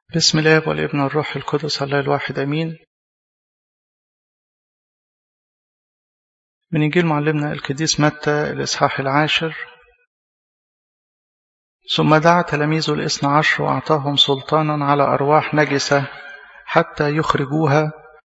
بسم الله والابن والروح القدس الله الواحد امين من انجيل معلمنا القديس متى الاصحاح العاشر ثم دعا تلاميذه الاثنى عشر واعطاهم سلطانا على ارواح نجسه حتى يخرجوها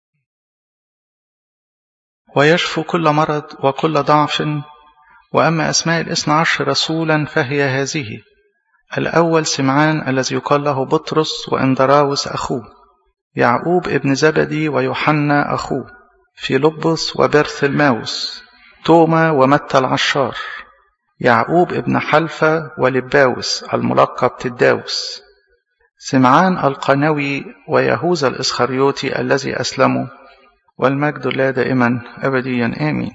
ويشفوا كل مرض وكل ضعف واما اسماء الاثنى عشر رسولا فهي هذه الأول سمعان الذي يقال له بطرس وإندراوس أخوه يعقوب ابن زبدي ويوحنا أخوه فيلبس وبرثلماوس توما ومتى العشار يعقوب ابن حلفة ولباوس الملقب تداوس سمعان القنوي ويهوذا الإسخريوطي الذي أسلموا والمجد لا دائما أبديا آمين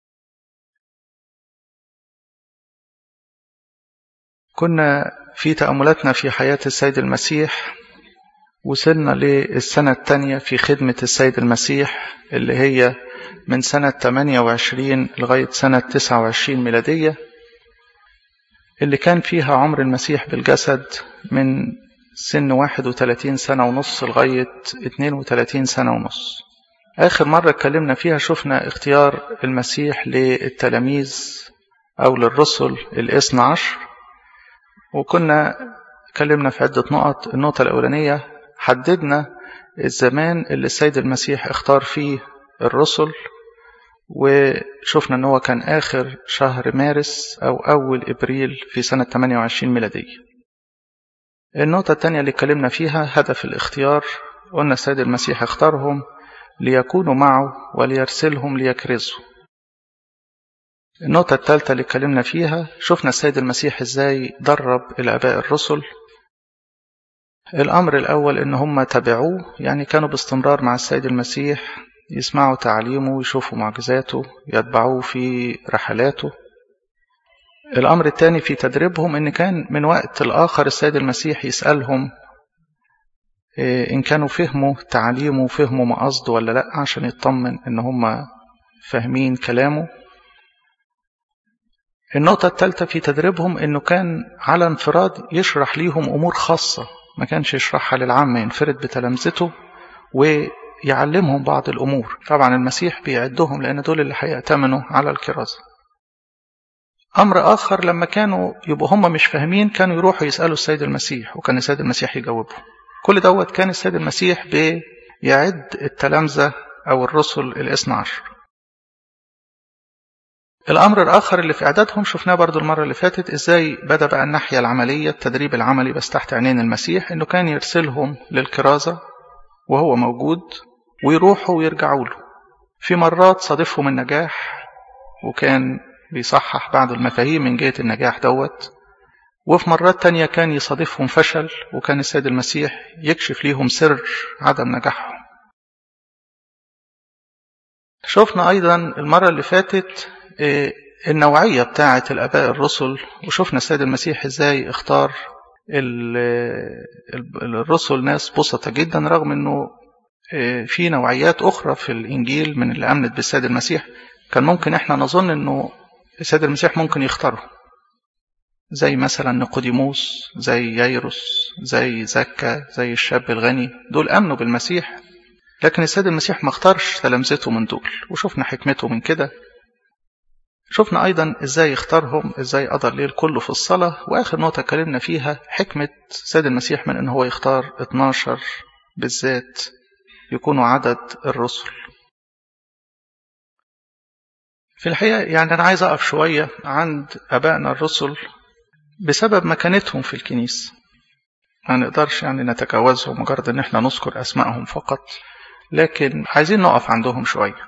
كنا في تأملاتنا في حياة السيد المسيح وصلنا للسنة الثانية في خدمة السيد المسيح اللي هي من سنة 28 لغاية سنة 29 ميلادية اللي كان فيها عمر المسيح بالجسد من سن 31 سنة ونص لغاية 32 سنة ونص آخر مرة اتكلمنا فيها شفنا اختيار المسيح للتلاميذ أو للرسل الاثنى عشر وكنا اتكلمنا في عدة نقط النقطة الأولانية حددنا الزمان اللي السيد المسيح اختار فيه الرسل وشفنا ان هو كان آخر شهر مارس أو أول إبريل في سنة 28 ميلادية النقطة الثانية اللي اتكلمنا فيها هدف الاختيار قلنا السيد المسيح اختارهم ليكونوا معه وليرسلهم ليكرزوا النقطة الثالثة اللي اتكلمنا فيها شفنا السيد المسيح ازاي درب الآباء الرسل الأمر الأول إن هم تبعوه يعني كانوا باستمرار مع السيد المسيح يسمعوا تعليمه يشوفوا معجزاته يتبعوه في رحلاته الأمر الثاني في تدريبهم إن كان من وقت لآخر السيد المسيح يسألهم إن كانوا فهموا تعليمه وفهموا مقصده ولا لأ عشان يطمن إن هم فاهمين كلامه النقطة الثالثة في تدريبهم إنه كان على انفراد يشرح ليهم أمور خاصة ما كانش يشرحها للعامة ينفرد بتلامذته ويعلمهم بعض الأمور طبعا المسيح بيعدهم لأن دول اللي هيأتمنوا على الكرازة أمر آخر لما كانوا يبقوا هم مش فاهمين كانوا يروحوا يسألوا السيد المسيح وكان السيد المسيح يجاوبهم كل دوت كان السيد المسيح بيعد التلامذة أو الرسل الاثنى عشر الأمر الآخر اللي في إعدادهم شفناه برضو المرة اللي فاتت إزاي بدأ بقى الناحية العملية التدريب العملي بس تحت عينين المسيح إنه كان يرسلهم للكرازة وهو موجود ويروحوا ويرجعوا له في مرات صادفهم النجاح وكان بيصحح بعض المفاهيم من جهة النجاح دوت وفي مرات تانية كان يصادفهم فشل وكان السيد المسيح يكشف ليهم سر عدم نجاحهم شفنا أيضا المرة اللي فاتت النوعية بتاعة الآباء الرسل وشفنا السيد المسيح إزاي اختار الرسل ناس بسطة جدا رغم أنه في نوعيات أخرى في الإنجيل من اللي أمنت بالسيد المسيح كان ممكن إحنا نظن أنه السيد المسيح ممكن يختاره زي مثلا نيقوديموس زي ييروس زي زكا زي الشاب الغني دول أمنوا بالمسيح لكن السيد المسيح ما اختارش تلامذته من دول وشفنا حكمته من كده شفنا أيضا إزاي اختارهم إزاي قضى الليل كله في الصلاة وآخر نقطة اتكلمنا فيها حكمة سيد المسيح من إن هو يختار 12 بالذات يكونوا عدد الرسل في الحقيقة يعني أنا عايز أقف شوية عند أبائنا الرسل بسبب مكانتهم في الكنيسة ما نقدرش يعني نتجاوزهم مجرد إن احنا نذكر أسمائهم فقط لكن عايزين نقف عندهم شوية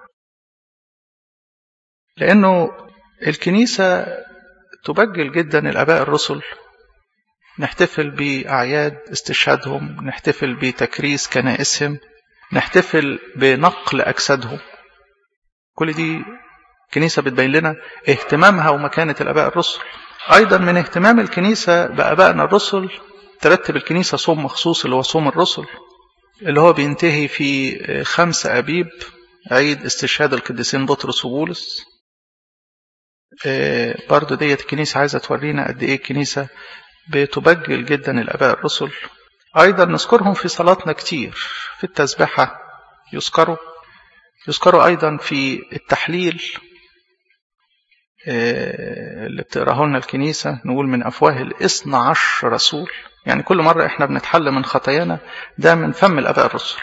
لأنه الكنيسة تبجل جدا الآباء الرسل نحتفل بأعياد استشهادهم نحتفل بتكريس كنائسهم نحتفل بنقل أجسادهم كل دي كنيسة بتبين لنا اهتمامها ومكانة الآباء الرسل أيضا من اهتمام الكنيسة بآبائنا الرسل ترتب الكنيسة صوم مخصوص اللي هو صوم الرسل اللي هو بينتهي في خمسة أبيب عيد استشهاد القديسين بطرس وبولس برضو ديت الكنيسة عايزة تورينا قد إيه الكنيسة بتبجل جدا الآباء الرسل أيضا نذكرهم في صلاتنا كتير في التسبحة يذكروا يذكروا أيضا في التحليل اللي بتقراه لنا الكنيسة نقول من أفواه الاثنى عشر رسول يعني كل مرة إحنا بنتحل من خطايانا ده من فم الآباء الرسل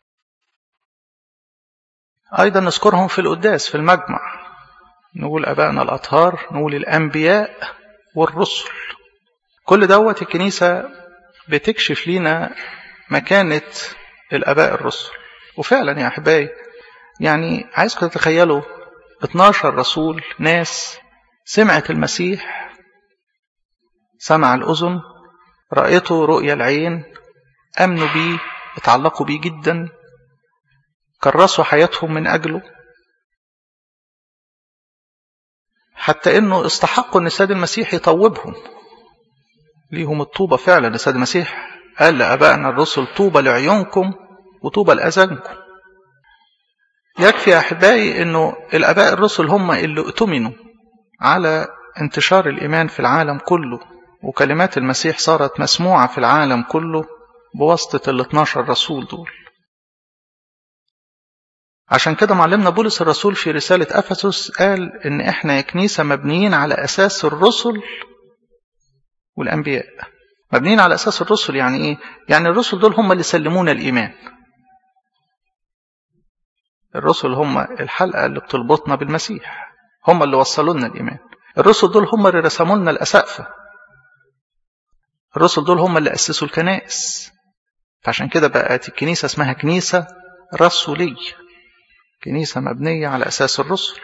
أيضا نذكرهم في القداس في المجمع نقول أبائنا الأطهار نقول الأنبياء والرسل كل دوت الكنيسة بتكشف لنا مكانة الآباء الرسل وفعلا يا أحبائي يعني عايزكم تتخيلوا 12 رسول ناس سمعت المسيح سمع الأذن رأيته رؤيا العين أمنوا بيه اتعلقوا بيه جدا كرسوا حياتهم من أجله حتى انه استحقوا ان السيد المسيح يطوبهم ليهم الطوبة فعلا السيد المسيح قال لأبائنا الرسل طوبى لعيونكم وطوبى لأذانكم يكفي يا أحبائي أنه الأباء الرسل هم اللي اؤتمنوا على انتشار الإيمان في العالم كله وكلمات المسيح صارت مسموعة في العالم كله بواسطة ال 12 رسول دول عشان كده معلمنا بولس الرسول في رسالة أفسس قال إن إحنا يا كنيسة مبنيين على أساس الرسل والأنبياء مبنيين على أساس الرسل يعني إيه؟ يعني الرسل دول هم اللي سلمونا الإيمان الرسل هم الحلقة اللي بتربطنا بالمسيح هم اللي وصلوا لنا الإيمان الرسل دول هم اللي رسموا لنا الأسقفة الرسل دول هم اللي أسسوا الكنائس فعشان كده بقت الكنيسة اسمها كنيسة رسولية كنيسة مبنية على أساس الرسل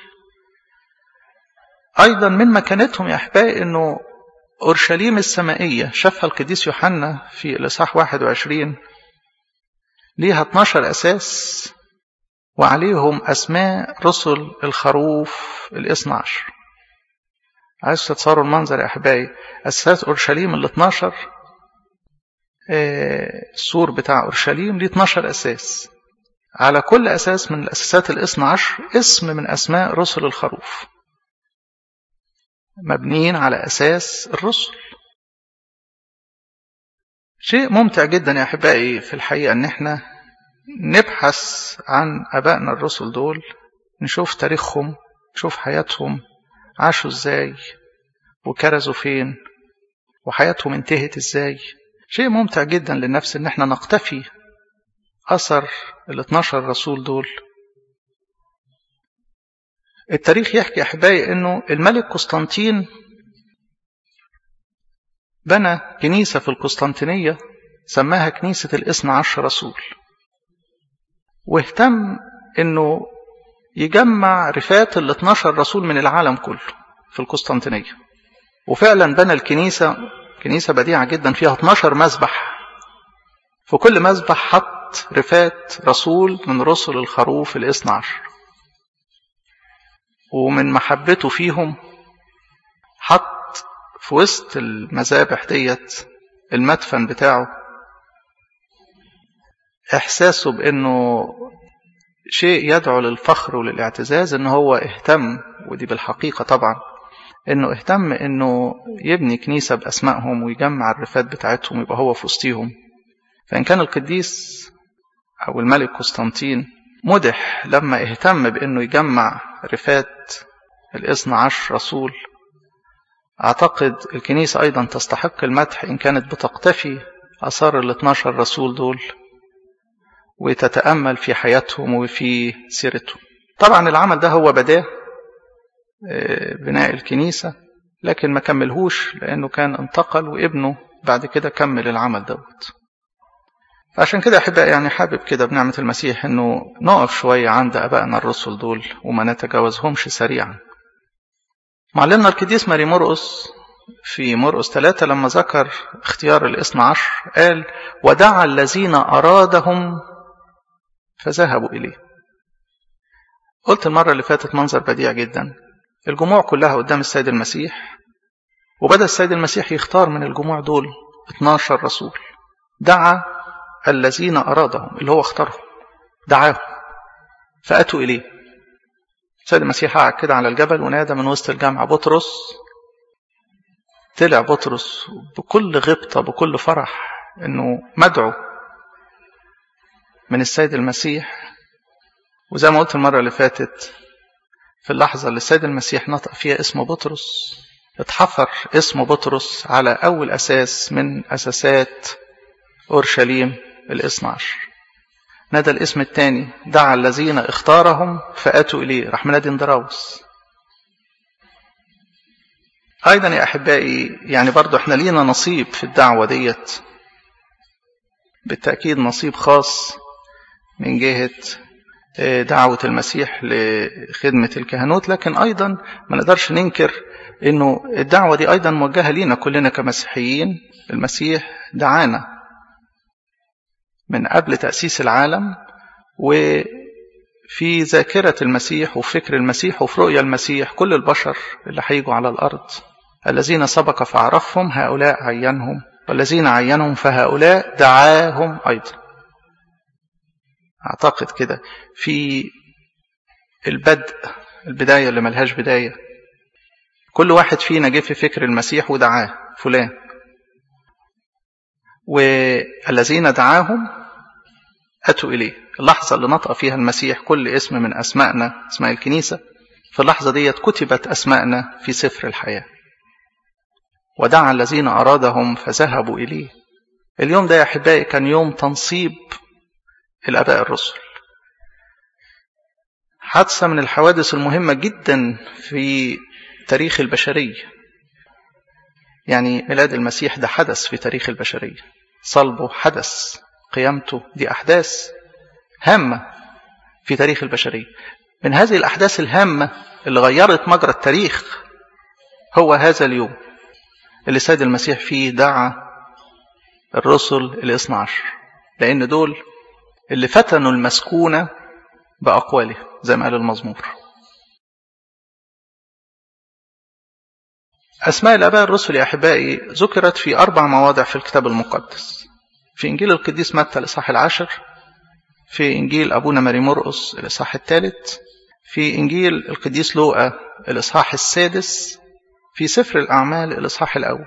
أيضا من مكانتهم يا أحبائي أنه أورشليم السمائية شافها القديس يوحنا في الإصحاح 21 ليها 12 أساس وعليهم أسماء رسل الخروف الاثنى عشر عايز تتصوروا المنظر يا أحبائي أساس أورشليم ال 12 السور بتاع أورشليم ليه 12 أساس على كل أساس من الأساسات الاثنى عشر اسم من أسماء رسل الخروف مبنيين على أساس الرسل شيء ممتع جدا يا أحبائي في الحقيقة أن احنا نبحث عن أبائنا الرسل دول نشوف تاريخهم نشوف حياتهم عاشوا ازاي وكرزوا فين وحياتهم انتهت ازاي شيء ممتع جدا للنفس ان احنا نقتفي أثر ال 12 رسول دول التاريخ يحكي أحبائي أنه الملك قسطنطين بنى كنيسة في القسطنطينية سماها كنيسة الاثنى عشر رسول واهتم أنه يجمع رفات ال 12 رسول من العالم كله في القسطنطينية وفعلا بنى الكنيسة كنيسة بديعة جدا فيها 12 مذبح في كل مذبح حط رفات رسول من رسل الخروف الاثنى عشر ومن محبته فيهم حط في وسط المذابح ديت المدفن بتاعه احساسه بانه شيء يدعو للفخر وللاعتزاز ان هو اهتم ودي بالحقيقة طبعا انه اهتم انه يبني كنيسة باسمائهم ويجمع الرفات بتاعتهم يبقى هو في وسطيهم فان كان القديس او الملك قسطنطين مدح لما اهتم بانه يجمع رفات الاثنى عشر رسول اعتقد الكنيسة ايضا تستحق المدح ان كانت بتقتفي اثار ال 12 رسول دول وتتأمل في حياتهم وفي سيرتهم طبعا العمل ده هو بداه بناء الكنيسة لكن ما كملهوش لأنه كان انتقل وابنه بعد كده كمل العمل دوت عشان كده أحب يعني حابب كده بنعمة المسيح أنه نقف شوية عند أبائنا الرسل دول وما نتجاوزهمش سريعا معلمنا القديس ماري مرقس في مرقس ثلاثة لما ذكر اختيار الاثنى عشر قال ودعا الذين أرادهم فذهبوا إليه قلت المرة اللي فاتت منظر بديع جدا الجموع كلها قدام السيد المسيح وبدأ السيد المسيح يختار من الجموع دول 12 رسول دعا الذين أرادهم اللي هو اختارهم دعاهم فأتوا إليه السيد المسيح قعد كده على الجبل ونادى من وسط الجامعة بطرس طلع بطرس بكل غبطة بكل فرح انه مدعو من السيد المسيح وزي ما قلت المرة اللي فاتت في اللحظة اللي السيد المسيح نطق فيها اسم بطرس اتحفر اسم بطرس على أول أساس من أساسات أورشليم الاثنى عشر نادى الاسم الثاني دعا الذين اختارهم فأتوا إليه راح منادي اندراوس أيضا يا أحبائي يعني برضو احنا لينا نصيب في الدعوة ديت بالتأكيد نصيب خاص من جهة دعوة المسيح لخدمة الكهنوت لكن أيضا ما نقدرش ننكر أنه الدعوة دي أيضا موجهة لينا كلنا كمسيحيين المسيح دعانا من قبل تأسيس العالم وفي ذاكرة المسيح وفكر المسيح وفي رؤية المسيح كل البشر اللي هيجوا على الأرض الذين سبق فعرفهم هؤلاء عينهم والذين عينهم فهؤلاء دعاهم أيضا أعتقد كده في البدء البداية اللي ملهاش بداية كل واحد فينا جه في فكر المسيح ودعاه فلان والذين دعاهم أتوا إليه اللحظة اللي نطق فيها المسيح كل اسم من أسمائنا اسماء الكنيسة في اللحظة ديت كتبت أسمائنا في سفر الحياة ودعا الذين أرادهم فذهبوا إليه اليوم ده يا أحبائي كان يوم تنصيب الآباء الرسل حادثة من الحوادث المهمة جدا في تاريخ البشرية يعني ميلاد المسيح ده حدث في تاريخ البشرية صلبه حدث قيامته دي أحداث هامة في تاريخ البشرية من هذه الأحداث الهامة اللي غيرت مجرى التاريخ هو هذا اليوم اللي سيد المسيح فيه دعا الرسل الاثنى عشر لأن دول اللي فتنوا المسكونة بأقواله زي ما قال المزمور أسماء الآباء الرسل يا أحبائي ذكرت في أربع مواضع في الكتاب المقدس في إنجيل القديس متى الإصحاح العاشر في إنجيل أبونا ماري مرقس الإصحاح الثالث في إنجيل القديس لوقا الإصحاح السادس في سفر الأعمال الإصحاح الأول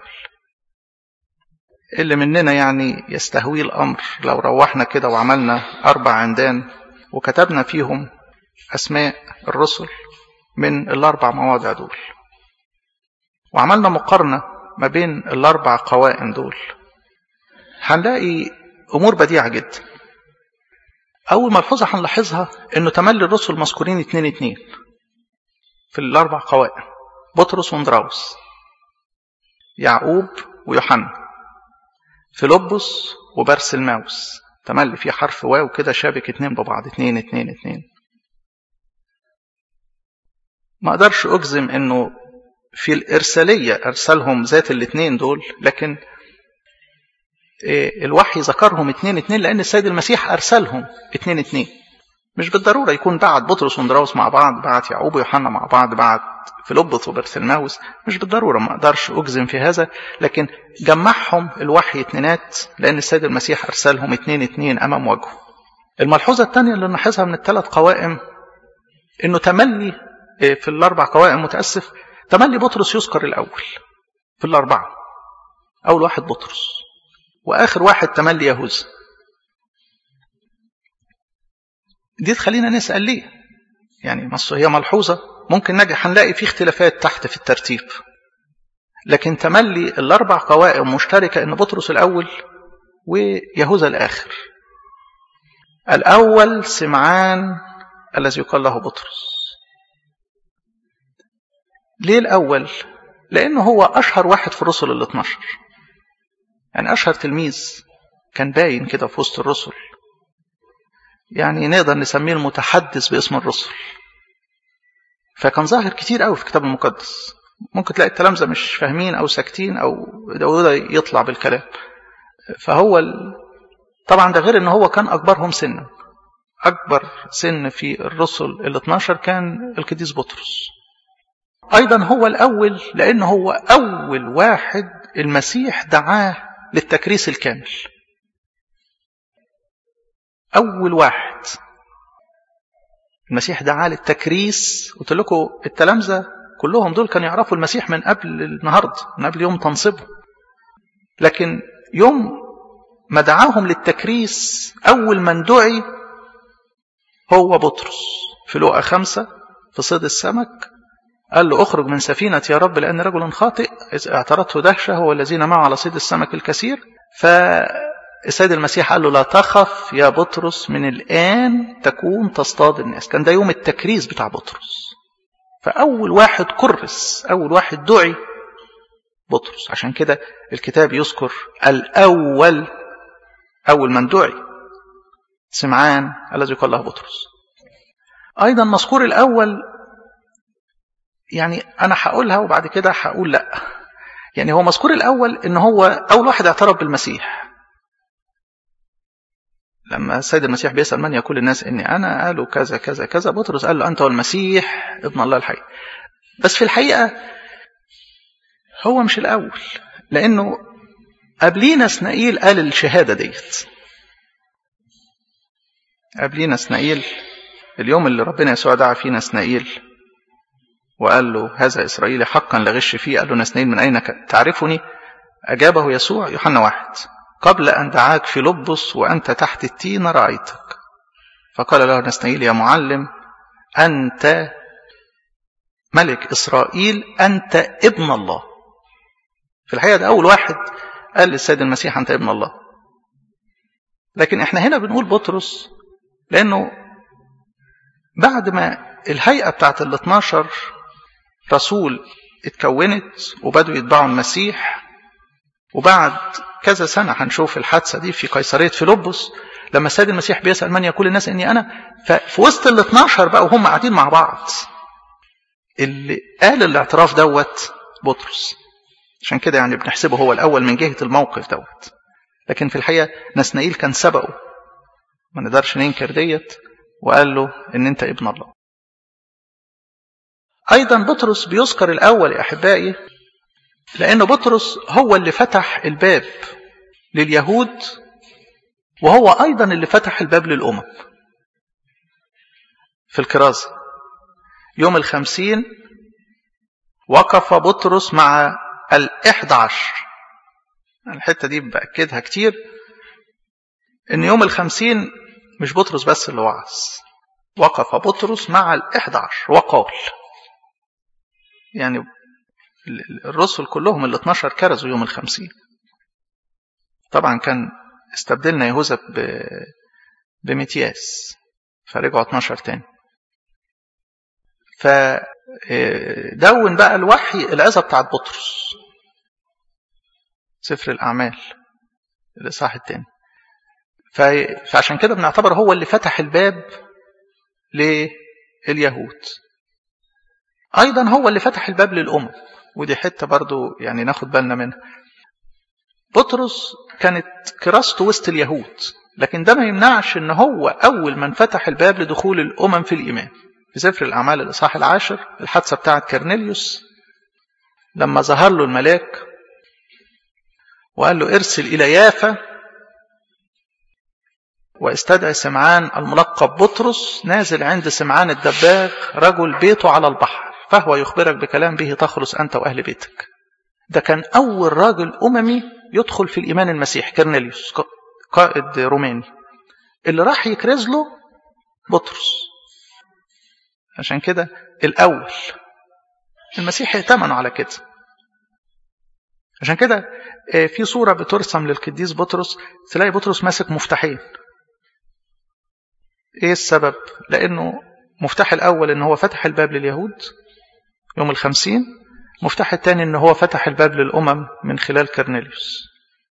اللي مننا يعني يستهوي الأمر لو روحنا كده وعملنا أربع عندان وكتبنا فيهم أسماء الرسل من الأربع مواضع دول وعملنا مقارنة ما بين الأربع قوائم دول هنلاقي أمور بديعة جدا أول ملحوظة هنلاحظها إنه تملي الرسل مذكورين اتنين اتنين في الأربع قوائم بطرس وندراوس يعقوب ويوحنا فيلبس وبرسلماوس تملي في حرف واو كده شابك اتنين ببعض اتنين اتنين اتنين ما اقدرش اجزم انه في الارسالية ارسلهم ذات الاتنين دول لكن الوحي ذكرهم اتنين اتنين لان السيد المسيح ارسلهم اتنين اتنين مش بالضرورة يكون بعت بطرس وندراوس مع بعض بعت يعقوب ويوحنا مع بعض بعت فيلبس وبرسلماوس مش بالضرورة ما اقدرش اجزم في هذا لكن جمعهم الوحي اتنينات لان السيد المسيح ارسلهم اتنين اتنين امام وجهه الملحوظة الثانية اللي نلاحظها من الثلاث قوائم انه تملي في الاربع قوائم متأسف تملي بطرس يذكر الاول في الاربعة اول واحد بطرس واخر واحد تملي يهوذا دي تخلينا نسأل ليه يعني هي ملحوظة ممكن نجي هنلاقي في اختلافات تحت في الترتيب لكن تملي الأربع قوائم مشتركة إن بطرس الأول ويهوذا الآخر الأول سمعان الذي يقال له بطرس ليه الأول؟ لأنه هو أشهر واحد في الرسل ال 12 يعني أشهر تلميذ كان باين كده في وسط الرسل يعني نقدر نسميه المتحدث باسم الرسل فكان ظاهر كتير قوي في الكتاب المقدس ممكن تلاقي التلامذة مش فاهمين أو ساكتين أو ده يطلع بالكلام فهو ال... طبعا ده غير ان هو كان أكبرهم سنا أكبر سن في الرسل ال 12 كان القديس بطرس أيضا هو الأول لأن هو أول واحد المسيح دعاه للتكريس الكامل أول واحد المسيح دعاه للتكريس قلت لكم التلامذة كلهم دول كانوا يعرفوا المسيح من قبل النهاردة من قبل يوم تنصبه لكن يوم ما دعاهم للتكريس أول من دعي هو بطرس في لقى خمسة في صيد السمك قال له اخرج من سفينة يا رب لأن رجل خاطئ إذ اعترته دهشة هو الذين معه على صيد السمك الكثير فالسيد المسيح قال له لا تخف يا بطرس من الآن تكون تصطاد الناس كان ده يوم التكريس بتاع بطرس فأول واحد كرس أول واحد دعي بطرس عشان كده الكتاب يذكر الأول أول من دعي سمعان الذي يقال له بطرس أيضا مذكور الأول يعني أنا هقولها وبعد كده هقول لأ يعني هو مذكور الأول إن هو أول واحد اعترف بالمسيح لما السيد المسيح بيسأل من يقول الناس إني أنا قالوا كذا كذا كذا بطرس قال له أنت والمسيح ابن الله الحي بس في الحقيقة هو مش الأول لأنه قبلينا اسنائيل قال الشهادة ديت قبلينا اسنائيل اليوم اللي ربنا يسوع دعا فينا اسنائيل وقال له هذا إسرائيلي حقا لغش فيه قال له نسنائيل من أين تعرفني أجابه يسوع يوحنا واحد قبل أن دعاك في لبس وأنت تحت التين رأيتك فقال له نسنائيل يا معلم أنت ملك إسرائيل أنت ابن الله في الحقيقة ده أول واحد قال للسيد المسيح أنت ابن الله لكن احنا هنا بنقول بطرس لأنه بعد ما الهيئة بتاعت ال 12 رسول اتكونت وبدوا يتبعوا المسيح وبعد كذا سنة هنشوف الحادثة دي في قيصرية فيلبس لما السيد المسيح بيسأل من يقول الناس إني أنا ففي وسط ال 12 بقى وهم قاعدين مع بعض اللي قال الاعتراف دوت بطرس عشان كده يعني بنحسبه هو الأول من جهة الموقف دوت لكن في الحقيقة نسنائيل كان سبقه ما نقدرش ننكر ديت وقال له ان انت ابن الله ايضا بطرس بيذكر الاول يا احبائي لان بطرس هو اللي فتح الباب لليهود وهو ايضا اللي فتح الباب للامم في الكرازة يوم الخمسين وقف بطرس مع الإحدى عشر الحتة دي بأكدها كتير إن يوم الخمسين مش بطرس بس اللي وعظ وقف بطرس مع الإحدى عشر وقال يعني الرسل كلهم ال 12 كرزوا يوم الخمسين طبعا كان استبدلنا يهوذا بمتياس فرجعوا 12 تاني فدون بقى الوحي العظة بتاعت بطرس سفر الأعمال الإصحاح الثاني فعشان كده بنعتبر هو اللي فتح الباب لليهود أيضا هو اللي فتح الباب للأمم ودي حتة برضو يعني ناخد بالنا منها بطرس كانت كراسته وسط اليهود لكن ده ما يمنعش ان هو أول من فتح الباب لدخول الأمم في الإيمان في سفر الأعمال الإصحاح العاشر الحادثة بتاعت كرنيليوس لما ظهر له الملاك وقال له ارسل إلى يافا واستدعي سمعان الملقب بطرس نازل عند سمعان الدباغ رجل بيته على البحر فهو يخبرك بكلام به تخلص أنت وأهل بيتك ده كان أول راجل أممي يدخل في الإيمان المسيح كرنيليوس قائد روماني اللي راح يكرز له بطرس عشان كده الأول المسيح ائتمنوا على كده عشان كده في صورة بترسم للقديس بطرس تلاقي بطرس ماسك مفتاحين ايه السبب لانه مفتاح الاول ان هو فتح الباب لليهود يوم الخمسين مفتاح الثاني ان هو فتح الباب للامم من خلال كرنيليوس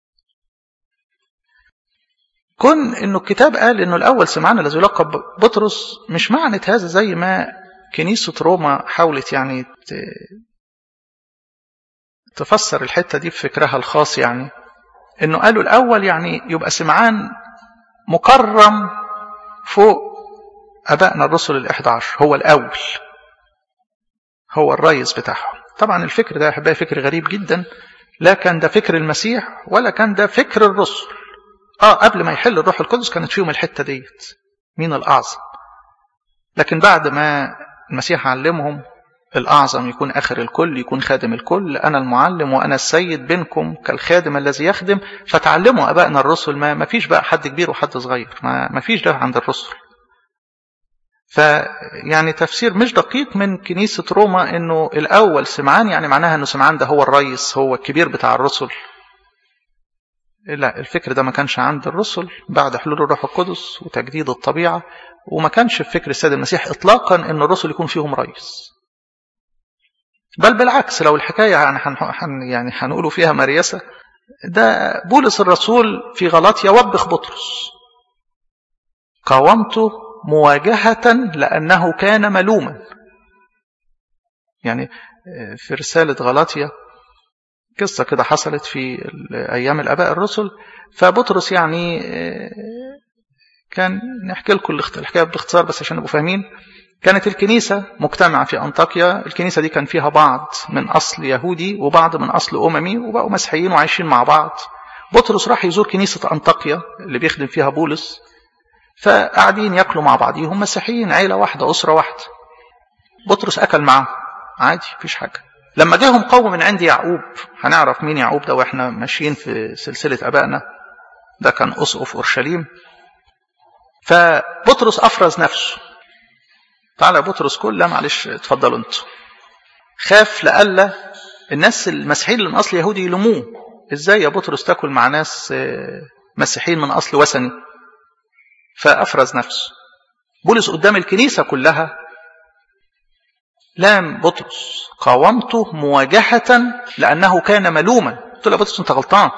كون انه الكتاب قال انه الاول سمعنا الذي يلقب بطرس مش معنى هذا زي ما كنيسة روما حاولت يعني تفسر الحتة دي بفكرها الخاص يعني انه قالوا الاول يعني يبقى سمعان مكرم فوق ابائنا الرسل الاحدى عشر هو الاول هو الرئيس بتاعهم طبعا الفكر ده يا احبائي فكر غريب جدا لا كان ده فكر المسيح ولا كان ده فكر الرسل اه قبل ما يحل الروح القدس كانت فيهم الحته ديت مين الاعظم لكن بعد ما المسيح علمهم الأعظم يكون آخر الكل يكون خادم الكل أنا المعلم وأنا السيد بينكم كالخادم الذي يخدم فتعلموا أبائنا الرسل ما, ما فيش بقى حد كبير وحد صغير ما, ما فيش ده عند الرسل فيعني تفسير مش دقيق من كنيسة روما انه الاول سمعان يعني معناها انه سمعان ده هو الرئيس هو الكبير بتاع الرسل لا الفكر ده ما كانش عند الرسل بعد حلول الروح القدس وتجديد الطبيعة وما كانش في فكر السيد المسيح اطلاقا ان الرسل يكون فيهم رئيس بل بالعكس لو الحكاية يعني حن يعني هنقولوا فيها مريسة ده بولس الرسول في غلطية وبخ بطرس قاومته مواجهة لأنه كان ملوما يعني في رسالة غلاطيا قصة كده حصلت في أيام الآباء الرسل فبطرس يعني كان نحكي لكم الحكاية باختصار بس عشان نبقوا فاهمين كانت الكنيسة مجتمعة في أنطاكيا الكنيسة دي كان فيها بعض من أصل يهودي وبعض من أصل أممي وبقوا مسيحيين وعايشين مع بعض بطرس راح يزور كنيسة أنطاكيا اللي بيخدم فيها بولس فقاعدين ياكلوا مع بعضيهم مسيحيين عيلة واحدة أسرة واحدة بطرس أكل معاهم عادي مفيش حاجة لما جاهم قوم من عند يعقوب هنعرف مين يعقوب ده واحنا ماشيين في سلسلة أبائنا ده كان أسقف أورشليم فبطرس أفرز نفسه تعالى يا بطرس كل لا معلش اتفضلوا انتوا خاف لألا الناس المسيحيين اللي من أصل يهودي يلوموه ازاي يا بطرس تاكل مع ناس مسيحيين من أصل وثني فأفرز نفسه بولس قدام الكنيسة كلها لام بطرس قاومته مواجهة لأنه كان ملوما قلت له يا بطرس أنت غلطان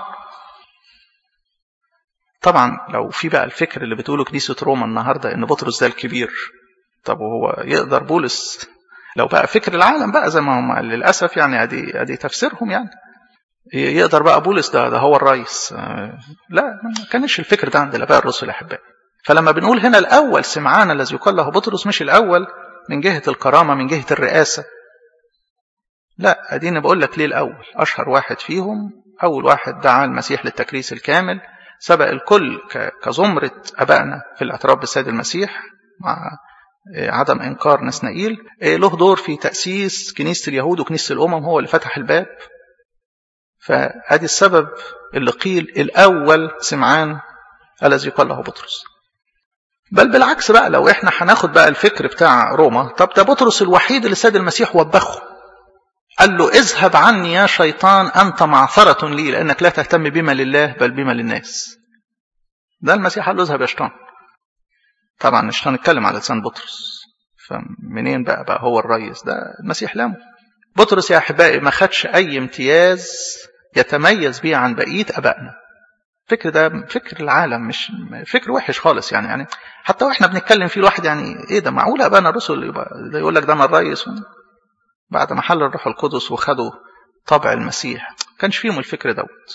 طبعا لو في بقى الفكر اللي بتقوله كنيسة روما النهاردة إن بطرس ده الكبير طب وهو يقدر بولس لو بقى فكر العالم بقى زي ما هم للأسف يعني أدي, أدي تفسيرهم يعني يقدر بقى بولس ده, ده هو الرئيس لا ما كانش الفكر ده عند الآباء الرسل يا أحبائي فلما بنقول هنا الأول سمعان الذي يقال له بطرس مش الأول من جهة الكرامة من جهة الرئاسة لا أديني بقول لك ليه الأول أشهر واحد فيهم أول واحد دعا المسيح للتكريس الكامل سبق الكل كزمرة أبائنا في الاعتراف بالسيد المسيح مع عدم إنكار نسنائيل له دور في تأسيس كنيسة اليهود وكنيسة الأمم هو اللي فتح الباب فهذه السبب اللي قيل الأول سمعان الذي يقال له بطرس بل بالعكس بقى لو احنا هناخد بقى الفكر بتاع روما طب ده بطرس الوحيد اللي السيد المسيح وبخه قال له اذهب عني يا شيطان أنت معثرة لي لأنك لا تهتم بما لله بل بما للناس ده المسيح قال له اذهب يا شيطان طبعا الشيطان اتكلم على لسان بطرس فمنين بقى بقى هو الريس ده المسيح لامه بطرس يا أحبائي ما خدش أي امتياز يتميز به عن بقية أبائنا الفكر ده فكر العالم مش فكر وحش خالص يعني يعني حتى واحنا بنتكلم فيه الواحد يعني ايه ده معقول ابانا الرسل يبقى ده يقول لك ده انا الريس بعد ما حل الروح القدس وخدوا طبع المسيح كانش فيهم الفكر دوت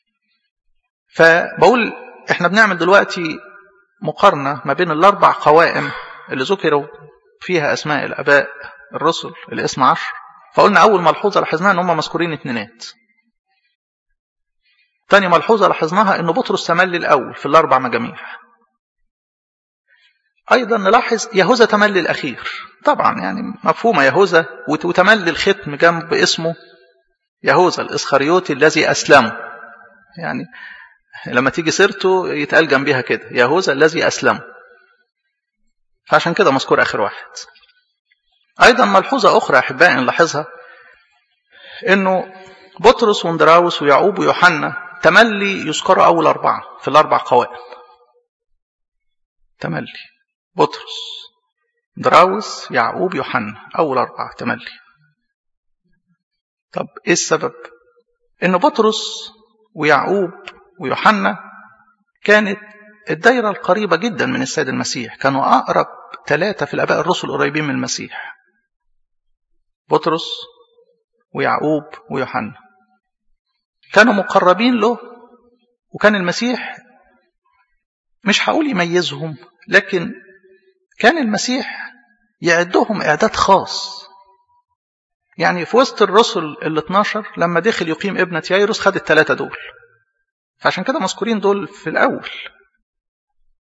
فبقول احنا بنعمل دلوقتي مقارنه ما بين الاربع قوائم اللي ذكروا فيها اسماء الاباء الرسل الاسم عشر فقلنا اول ملحوظه لاحظناها ان هم مذكورين اتنينات تاني ملحوظة لاحظناها أن بطرس تملي الأول في الأربع مجاميع أيضا نلاحظ يهوذا تملي الأخير طبعا يعني مفهومة يهوذا وتملي الختم جنب اسمه يهوذا الإسخريوطي الذي أسلمه يعني لما تيجي سيرته يتقال جنبها كده يهوذا الذي أسلمه فعشان كده مذكور آخر واحد أيضا ملحوظة أخرى أحبائي نلاحظها أنه بطرس واندراوس ويعقوب ويوحنا تملي يذكروا أول أربعة في الأربع قوائم تملي بطرس دراوس يعقوب يوحنا أول أربعة تملي طب إيه السبب؟ إن بطرس ويعقوب ويوحنا كانت الدايرة القريبة جدا من السيد المسيح كانوا أقرب ثلاثة في الآباء الرسل قريبين من المسيح بطرس ويعقوب ويوحنا كانوا مقربين له وكان المسيح مش هقول يميزهم لكن كان المسيح يعدهم إعداد خاص يعني في وسط الرسل ال 12 لما دخل يقيم ابنة يايروس خد الثلاثة دول فعشان كده مذكورين دول في الأول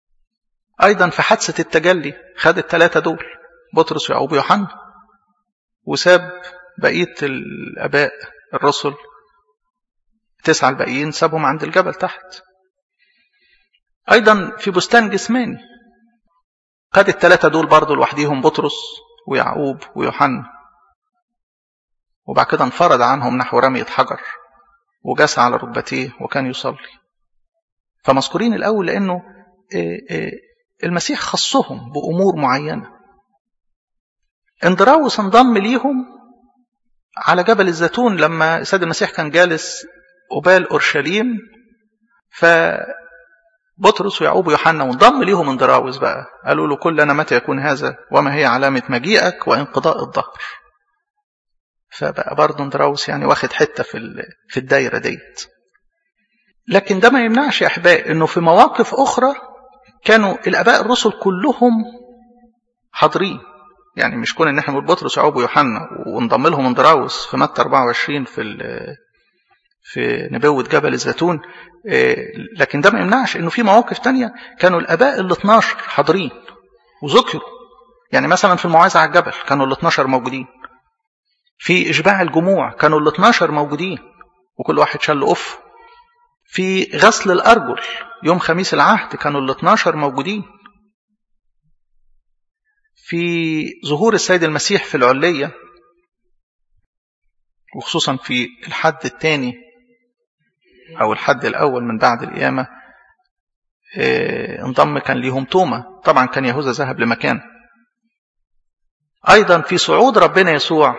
أيضا في حادثة التجلي خد الثلاثة دول بطرس ويعقوب ويوحنا وساب بقية الآباء الرسل تسعة الباقيين سابهم عند الجبل تحت أيضا في بستان جسماني خد الثلاثة دول برضه لوحديهم بطرس ويعقوب ويوحنا وبعد كده انفرد عنهم نحو رمية حجر وجس على ركبتيه وكان يصلي فمذكورين الأول لأنه المسيح خصهم بأمور معينة اندراوس انضم ليهم على جبل الزيتون لما السيد المسيح كان جالس قبال أورشليم فبطرس ويعقوب ويوحنا وانضم ليهم اندراوس بقى قالوا له كلنا متى يكون هذا وما هي علامة مجيئك وانقضاء الظهر فبقى برضه اندراوس يعني واخد حتة في في الدايرة ديت لكن ده ما يمنعش يا أحبائي أنه في مواقف أخرى كانوا الآباء الرسل كلهم حاضرين يعني مش كون ان احنا نقول بطرس ويعقوب ويوحنا وانضم لهم اندراوس في متى 24 في في نبوة جبل الزيتون لكن ده ما يمنعش انه في مواقف تانية كانوا الاباء ال 12 حاضرين وذكروا يعني مثلا في الموعظة على الجبل كانوا ال 12 موجودين في اشباع الجموع كانوا ال 12 موجودين وكل واحد شال اوف في غسل الارجل يوم خميس العهد كانوا ال 12 موجودين في ظهور السيد المسيح في العلية وخصوصا في الحد الثاني أو الحد الأول من بعد القيامة انضم كان ليهم توما طبعا كان يهوذا ذهب لمكان أيضا في صعود ربنا يسوع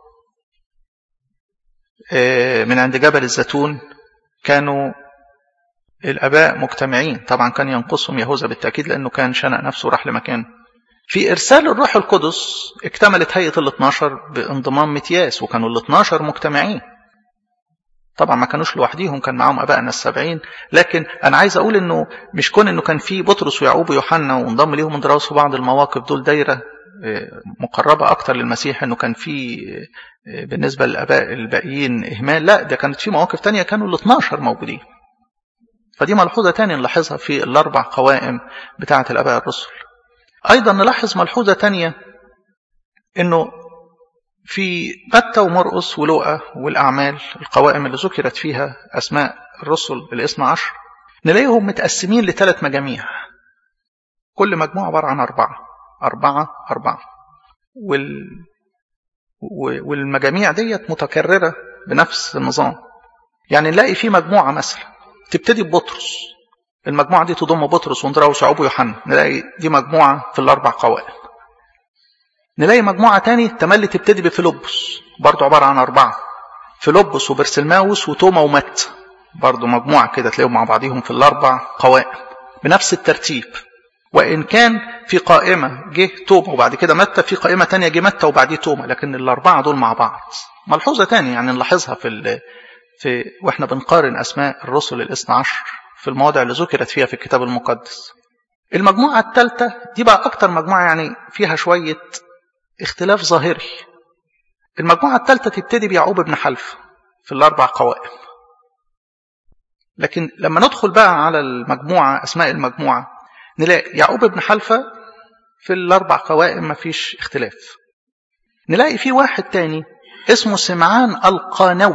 من عند جبل الزيتون كانوا الآباء مجتمعين طبعا كان ينقصهم يهوذا بالتأكيد لأنه كان شنق نفسه راح لمكان في إرسال الروح القدس اكتملت هيئة ال 12 بانضمام متياس وكانوا ال 12 مجتمعين طبعا ما كانوش لوحديهم كان معاهم ابائنا السبعين لكن انا عايز اقول انه مش كون انه كان في بطرس ويعقوب ويوحنا وانضم ليهم اندراوس في بعض المواقف دول دايره مقربه اكتر للمسيح انه كان في بالنسبه للاباء الباقيين اهمال لا ده كانت في مواقف تانية كانوا ال 12 موجودين فدي ملحوظه تانية نلاحظها في الاربع قوائم بتاعه الاباء الرسل ايضا نلاحظ ملحوظه تانية انه في متى ومرقس ولوقا والأعمال القوائم اللي ذكرت فيها أسماء الرسل الاثنى عشر نلاقيهم متقسمين لثلاث مجاميع كل مجموعة عبارة عن أربعة أربعة أربعة وال... والمجاميع ديت متكررة بنفس النظام يعني نلاقي في مجموعة مثلا تبتدي ببطرس المجموعة دي تضم بطرس واندراوس ويعقوب ويوحنا نلاقي دي مجموعة في الأربع قوائم نلاقي مجموعة تاني تملي تبتدي بفيلبس برضو عبارة عن أربعة فيلبس وبرسلماوس وتوما ومت برضو مجموعة كده تلاقيهم مع بعضهم في الأربع قوائم بنفس الترتيب وإن كان في قائمة جه توما وبعد كده متى في قائمة تانية جه متى وبعديه توما لكن الأربعة دول مع بعض ملحوظة تانية يعني نلاحظها في ال... في واحنا بنقارن أسماء الرسل الاثنى عشر في المواضع اللي ذكرت فيها في الكتاب المقدس المجموعة الثالثة دي بقى أكتر مجموعة يعني فيها شوية اختلاف ظاهري المجموعة الثالثة تبتدي بيعقوب بن حلف في الأربع قوائم لكن لما ندخل بقى على المجموعة أسماء المجموعة نلاقي يعقوب بن حلفة في الأربع قوائم ما فيش اختلاف نلاقي في واحد تاني اسمه سمعان القانوي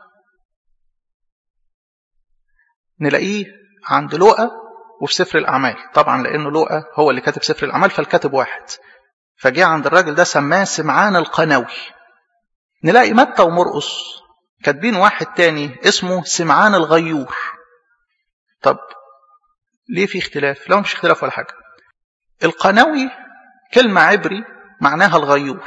نلاقيه عند لوقا وفي سفر الأعمال طبعا لأنه لوقا هو اللي كاتب سفر الأعمال فالكاتب واحد فجاء عند الراجل ده سماه سمعان القنوي نلاقي متى ومرقس كاتبين واحد تاني اسمه سمعان الغيور طب ليه في اختلاف لا مش اختلاف ولا حاجة القنوي كلمة عبري معناها الغيور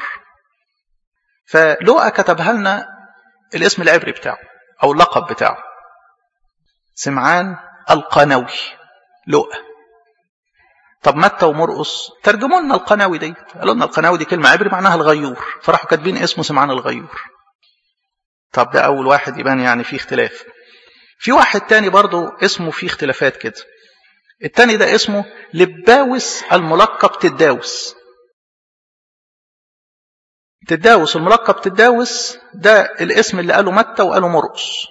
فلوقا كتبها لنا الاسم العبري بتاعه أو اللقب بتاعه سمعان القنوي لوقا طب متى ومرقس ترجموا لنا القناوي دي قالوا لنا القناوي دي كلمه عبري معناها الغيور فراحوا كاتبين اسمه سمعان الغيور طب ده اول واحد يبان يعني فيه اختلاف في واحد تاني برضه اسمه فيه اختلافات كده التاني ده اسمه لباوس الملقب تداوس تداوس الملقب تداوس ده الاسم اللي قاله متى وقاله مرقس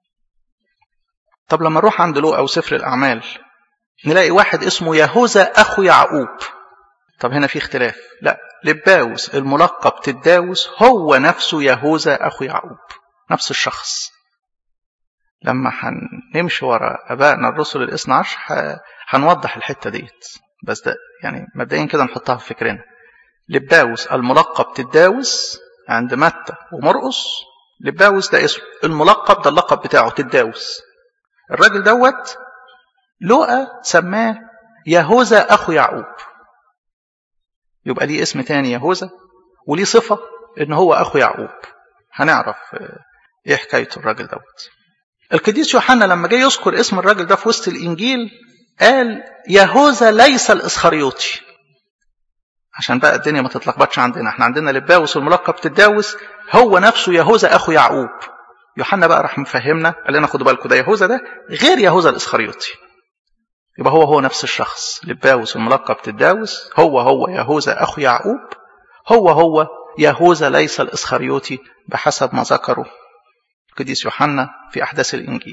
طب لما نروح عند لوقا وسفر الاعمال نلاقي واحد اسمه يهوذا أخو يعقوب طب هنا في اختلاف لا لباوس الملقب تداوس هو نفسه يهوذا أخو يعقوب نفس الشخص لما هنمشي ورا أبائنا الرسل الاثنى عشر هنوضح الحتة ديت بس ده يعني مبدئيا كده نحطها في فكرنا لباوس الملقب تداوس عند متى ومرقس لباوس ده اسمه الملقب ده اللقب بتاعه تداوس الراجل دوت لقى سماه يهوذا أخو يعقوب يبقى ليه اسم تاني يهوذا وليه صفة ان هو أخو يعقوب هنعرف ايه حكاية الراجل دوت القديس يوحنا لما جه يذكر اسم الراجل ده في وسط الإنجيل قال يهوذا ليس الإسخريوطي عشان بقى الدنيا ما تتلخبطش عندنا احنا عندنا لباوس الملقب تداوس هو نفسه يهوذا أخو يعقوب يوحنا بقى راح مفهمنا قال لنا خدوا بالكم ده يهوذا ده غير يهوذا الإسخريوطي يبقى هو هو نفس الشخص لباوس الملقب تداوس هو هو يهوذا أخو يعقوب هو هو يهوذا ليس الإسخريوطي بحسب ما ذكره القديس يوحنا في أحداث الإنجيل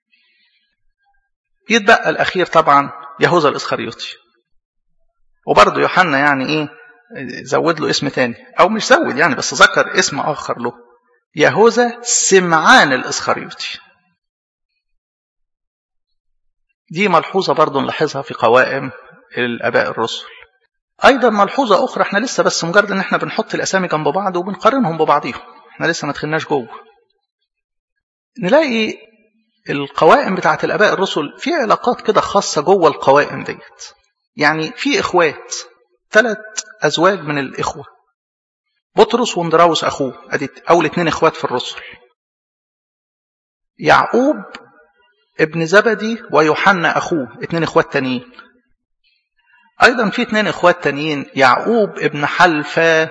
يتبقى الأخير طبعا يهوذا الإسخريوطي وبرضه يوحنا يعني إيه زود له اسم تاني أو مش زود يعني بس ذكر اسم آخر له يهوذا سمعان الإسخريوطي دي ملحوظة برضه نلاحظها في قوائم الآباء الرسل أيضا ملحوظة أخرى احنا لسه بس مجرد إن احنا بنحط الأسامي جنب بعض وبنقارنهم ببعضيهم احنا لسه ما دخلناش جوه نلاقي القوائم بتاعت الآباء الرسل في علاقات كده خاصة جوه القوائم ديت يعني في إخوات ثلاث أزواج من الإخوة بطرس وندراوس أخوه أدي أول اتنين إخوات في الرسل يعقوب ابن زبدي ويوحنا أخوه اتنين إخوات تانيين أيضا في اتنين إخوات تانيين يعقوب ابن حلفة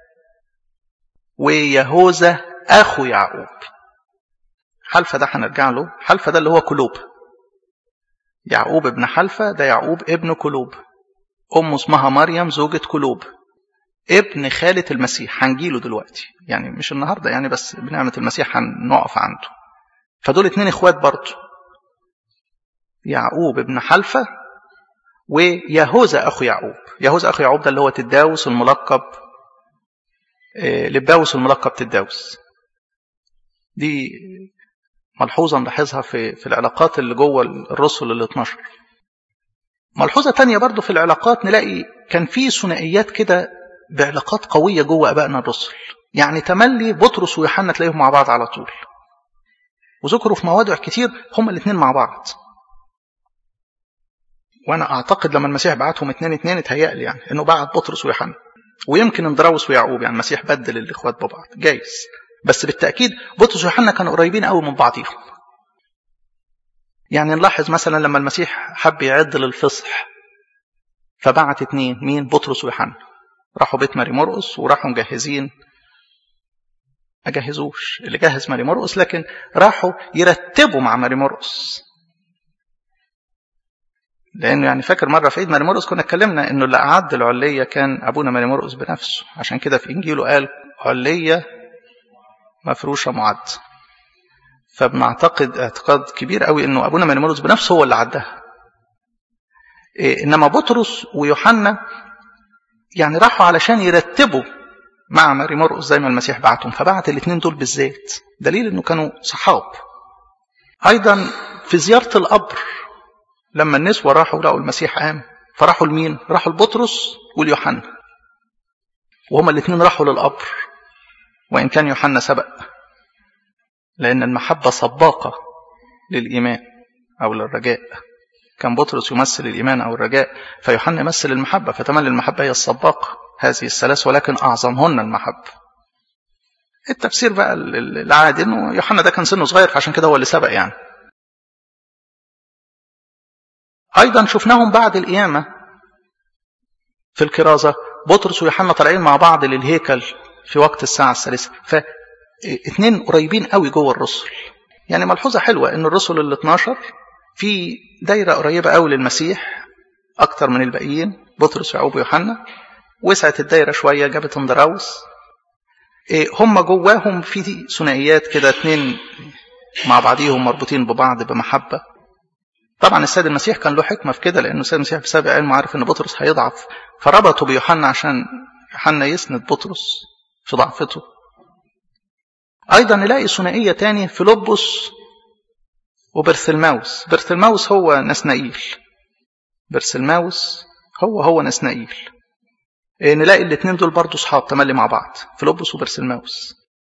ويهوذا أخو يعقوب حلفة ده هنرجع له حلفة ده اللي هو كلوب يعقوب ابن حلفة ده يعقوب ابن كلوب أمه اسمها مريم زوجة كلوب ابن خالة المسيح هنجيله دلوقتي يعني مش النهاردة يعني بس بنعمة المسيح هنقف عنده فدول اتنين اخوات برضه يعقوب ابن حلفة ويهوذا أخو يعقوب يهوذا أخو يعقوب ده اللي هو تداوس الملقب لباوس الملقب تداوس دي ملحوظة نلاحظها في في العلاقات اللي جوه الرسل ال 12 ملحوظة تانية برضو في العلاقات نلاقي كان في ثنائيات كده بعلاقات قوية جوه أبائنا الرسل يعني تملي بطرس ويوحنا تلاقيهم مع بعض على طول وذكروا في مواضع كتير هما الاثنين مع بعض وانا اعتقد لما المسيح بعتهم اتنين اتنين اتهيألي يعني انه بعت بطرس ويوحنا ويمكن اندراوس ويعقوب يعني المسيح بدل الاخوات ببعض جايز بس بالتاكيد بطرس ويوحنا كانوا قريبين قوي من بعضيهم يعني نلاحظ مثلا لما المسيح حب يعد للفصح فبعت اتنين مين بطرس ويوحنا راحوا بيت ماري مرقس وراحوا مجهزين ما جهزوش اللي جهز ماري مرقس لكن راحوا يرتبوا مع ماري مرقس لانه يعني فاكر مره في عيد ماري مرقس كنا اتكلمنا انه اللي اعد العليه كان ابونا ماري مرقس بنفسه عشان كده في انجيله قال عليه مفروشه معد فبنعتقد اعتقاد كبير قوي انه ابونا ماري مرقس بنفسه هو اللي عدها إيه انما بطرس ويوحنا يعني راحوا علشان يرتبوا مع ماري مرقس زي ما المسيح بعتهم فبعت الاثنين دول بالذات دليل انه كانوا صحاب ايضا في زياره القبر لما النسوة راحوا لقوا المسيح قام فراحوا لمين؟ راحوا لبطرس واليوحنا وهما الاثنين راحوا للقبر وإن كان يوحنا سبق لأن المحبة سباقة للإيمان أو للرجاء كان بطرس يمثل الإيمان أو الرجاء فيوحنا يمثل المحبة فتملي المحبة هي السباقة هذه الثلاث ولكن أعظمهن المحبة التفسير بقى العادي انه يوحنا ده كان سنه صغير فعشان كده هو اللي سبق يعني أيضا شفناهم بعد القيامة في الكرازة بطرس ويوحنا طالعين مع بعض للهيكل في وقت الساعة الثالثة فاثنين قريبين قوي جوه الرسل يعني ملحوظة حلوة ان الرسل ال 12 في دايرة قريبة قوي للمسيح أكتر من الباقيين بطرس ويعقوب ويوحنا وسعت الدايرة شوية جابت اندراوس هم جواهم في ثنائيات كده اتنين مع بعضيهم مربوطين ببعض بمحبة طبعا السيد المسيح كان له حكمة في كده لأنه السيد المسيح بسبب علمه عارف أن بطرس هيضعف فربطه بيوحنا عشان يوحنا يسند بطرس في ضعفته أيضا نلاقي ثنائية تاني فيلبس وبرثلماوس برثلماوس هو نسنائيل برثلماوس هو هو نسنائيل إيه نلاقي الاثنين دول برضه صحاب تملي مع بعض فيلبس وبرسلماوس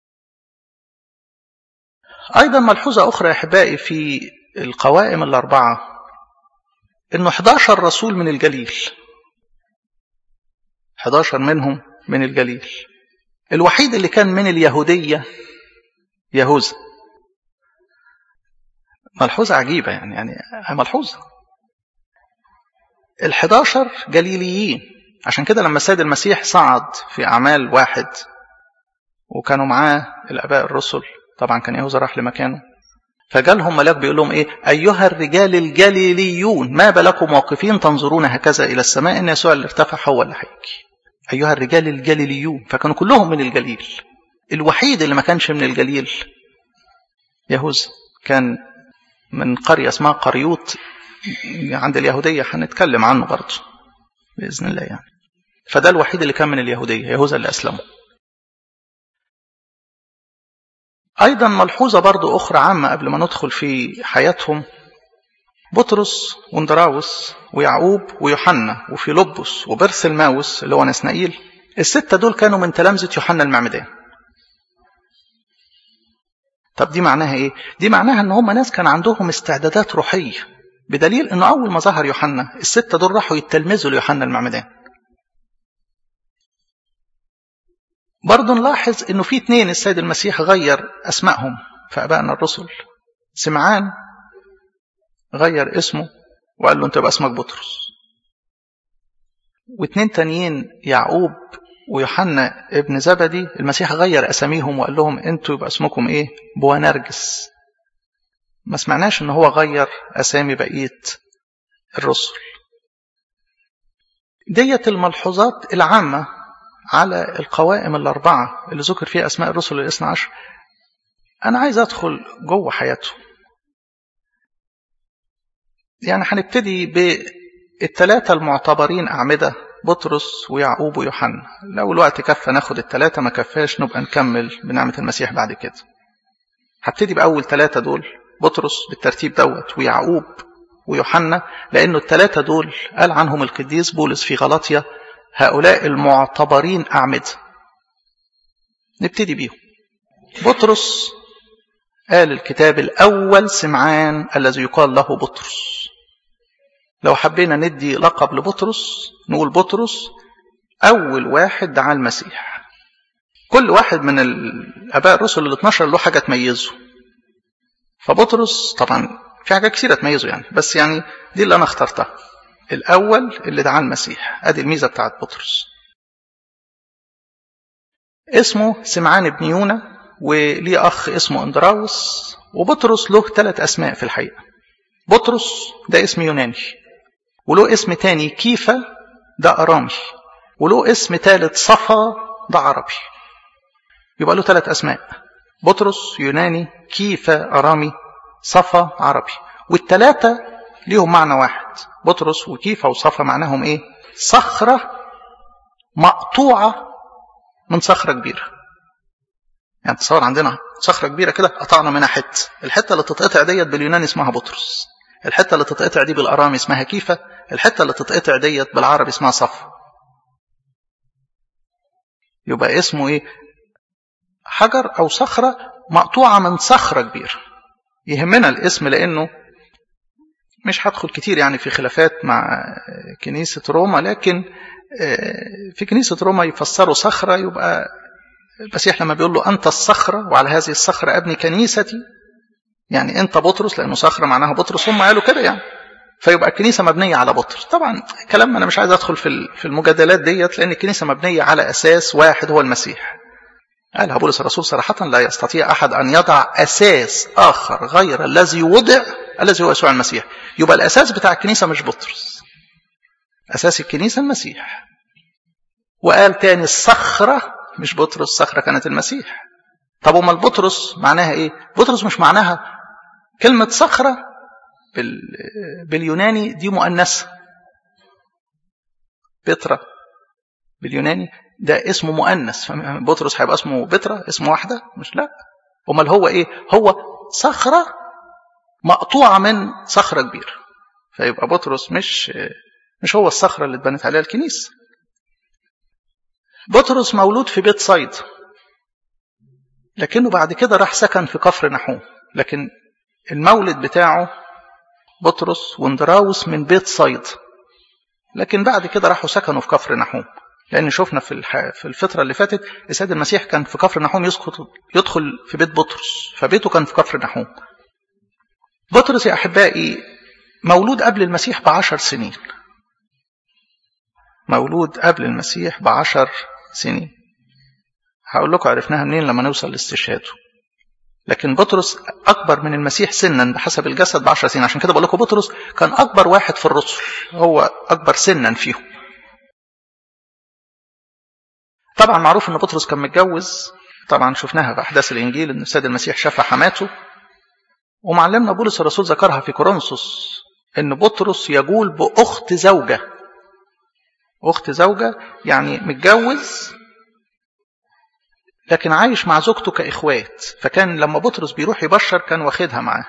أيضا ملحوظة أخرى يا أحبائي في القوائم الأربعة إنه 11 رسول من الجليل 11 منهم من الجليل الوحيد اللي كان من اليهودية يهوذا ملحوظة عجيبة يعني يعني ملحوظة الحداشر جليليين عشان كده لما السيد المسيح صعد في أعمال واحد وكانوا معاه الآباء الرسل طبعا كان يهوذا راح لمكانه فجالهم ملاك بيقول لهم ايه ايها الرجال الجليليون ما بالكم واقفين تنظرون هكذا الى السماء ان يسوع اللي ارتفع هو اللي هيجي ايها الرجال الجليليون فكانوا كلهم من الجليل الوحيد اللي ما كانش من الجليل يهوذا كان من قرية اسمها قريوط عند اليهودية هنتكلم عنه برضه بإذن الله يعني فده الوحيد اللي كان من اليهودية يهوذا اللي أسلمه أيضا ملحوظة برضو أخرى عامة قبل ما ندخل في حياتهم بطرس واندراوس ويعقوب ويوحنا وفيلبس وبرثلماوس اللي هو نسنائيل الستة دول كانوا من تلامذة يوحنا المعمدان طب دي معناها ايه دي معناها ان هم ناس كان عندهم استعدادات روحية بدليل انه اول ما ظهر يوحنا الستة دول راحوا يتلمذوا ليوحنا المعمدان برضه نلاحظ انه في اتنين السيد المسيح غير اسمائهم في ابائنا الرسل سمعان غير اسمه وقال له انت يبقى اسمك بطرس واتنين تانيين يعقوب ويوحنا ابن زبدي المسيح غير اساميهم وقال لهم انتوا يبقى اسمكم ايه بوانرجس ما سمعناش ان هو غير اسامي بقيه الرسل ديت الملحوظات العامه على القوائم الأربعة اللي ذكر فيها أسماء الرسل الاثنى عشر أنا عايز أدخل جوه حياته يعني هنبتدي بالثلاثة المعتبرين أعمدة بطرس ويعقوب ويوحنا لو الوقت كفى ناخد الثلاثة ما كفاش نبقى نكمل بنعمة المسيح بعد كده هبتدي بأول ثلاثة دول بطرس بالترتيب دوت ويعقوب ويوحنا لأنه الثلاثة دول قال عنهم القديس بولس في غلطية هؤلاء المعتبرين أعمدة نبتدي بيهم بطرس قال الكتاب الأول سمعان الذي يقال له بطرس لو حبينا ندي لقب لبطرس نقول بطرس أول واحد دعا المسيح كل واحد من الآباء الرسل ال 12 له حاجة تميزه فبطرس طبعا في حاجات كثيرة تميزه يعني بس يعني دي اللي أنا اخترتها الأول اللي دعا المسيح أدي الميزة بتاعت بطرس اسمه سمعان بن يونا وليه أخ اسمه اندراوس وبطرس له ثلاث أسماء في الحقيقة بطرس ده اسم يوناني وله اسم تاني كيفا ده أرامي وله اسم ثالث صفا ده عربي يبقى له ثلاث أسماء بطرس يوناني كيفا أرامي صفا عربي والثلاثة ليهم معنى واحد بطرس وكيفا وصفا معناهم ايه صخرة مقطوعة من صخرة كبيرة يعني تصور عندنا صخرة كبيرة كده قطعنا منها حتة الحتة اللي تتقطع ديت باليوناني اسمها بطرس الحتة اللي تتقطع دي بالأرامي اسمها كيفا الحتة اللي تتقطع ديت بالعربي اسمها صفا يبقى اسمه ايه حجر أو صخرة مقطوعة من صخرة كبيرة يهمنا الاسم لأنه مش هدخل كتير يعني في خلافات مع كنيسة روما لكن في كنيسة روما يفسروا صخرة يبقى المسيح لما بيقول له أنت الصخرة وعلى هذه الصخرة أبني كنيستي يعني أنت بطرس لأنه صخرة معناها بطرس هم قالوا كده يعني فيبقى الكنيسة مبنية على بطرس طبعا كلام أنا مش عايز أدخل في في المجادلات ديت لأن الكنيسة مبنية على أساس واحد هو المسيح قالها بولس الرسول صراحة لا يستطيع أحد أن يضع أساس آخر غير الذي وضع الذي هو يسوع المسيح يبقى الأساس بتاع الكنيسة مش بطرس أساس الكنيسة المسيح وقال تاني الصخرة مش بطرس الصخرة كانت المسيح طب أمال بطرس معناها إيه بطرس مش معناها كلمة صخرة بال... باليوناني دي مؤنثة بترا باليوناني ده اسمه مؤنث بطرس هيبقى اسمه بترا اسمه واحدة مش لا امال هو ايه هو صخرة مقطوعة من صخرة كبيرة فيبقى بطرس مش مش هو الصخرة اللي اتبنت عليها الكنيسة بطرس مولود في بيت صيد لكنه بعد كده راح سكن في كفر نحوم لكن المولد بتاعه بطرس واندراوس من بيت صيد لكن بعد كده راحوا سكنوا في كفر نحوم لأن شفنا في في الفترة اللي فاتت السيد المسيح كان في كفر نحوم يسقط يدخل في بيت بطرس فبيته كان في كفر نحوم بطرس يا أحبائي مولود قبل المسيح بعشر سنين مولود قبل المسيح بعشر سنين هقول لكم عرفناها منين لما نوصل لاستشهاده لكن بطرس أكبر من المسيح سنا بحسب الجسد بعشر سنين عشان كده بقول لكم بطرس كان أكبر واحد في الرسل هو أكبر سنا فيهم طبعا معروف أن بطرس كان متجوز طبعا شفناها في أحداث الإنجيل أن السيد المسيح شاف حماته ومعلمنا بولس الرسول ذكرها في كورنثوس أن بطرس يجول بأخت زوجة أخت زوجة يعني متجوز لكن عايش مع زوجته كإخوات فكان لما بطرس بيروح يبشر كان واخدها معاه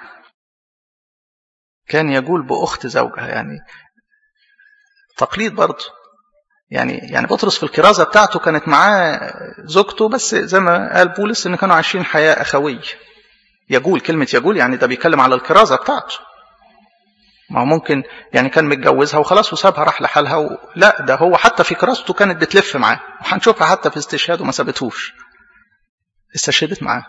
كان يقول بأخت زوجها يعني تقليد برضه يعني يعني بطرس في الكرازة بتاعته كانت معاه زوجته بس زي ما قال بولس ان كانوا عايشين حياة أخوية يقول كلمة يقول يعني ده بيتكلم على الكرازة بتاعته ما هو ممكن يعني كان متجوزها وخلاص وسابها راح لحالها و... لا ده هو حتى في كراسته كانت بتلف معاه وهنشوفها حتى في استشهاده ما سابتهوش استشهدت معاه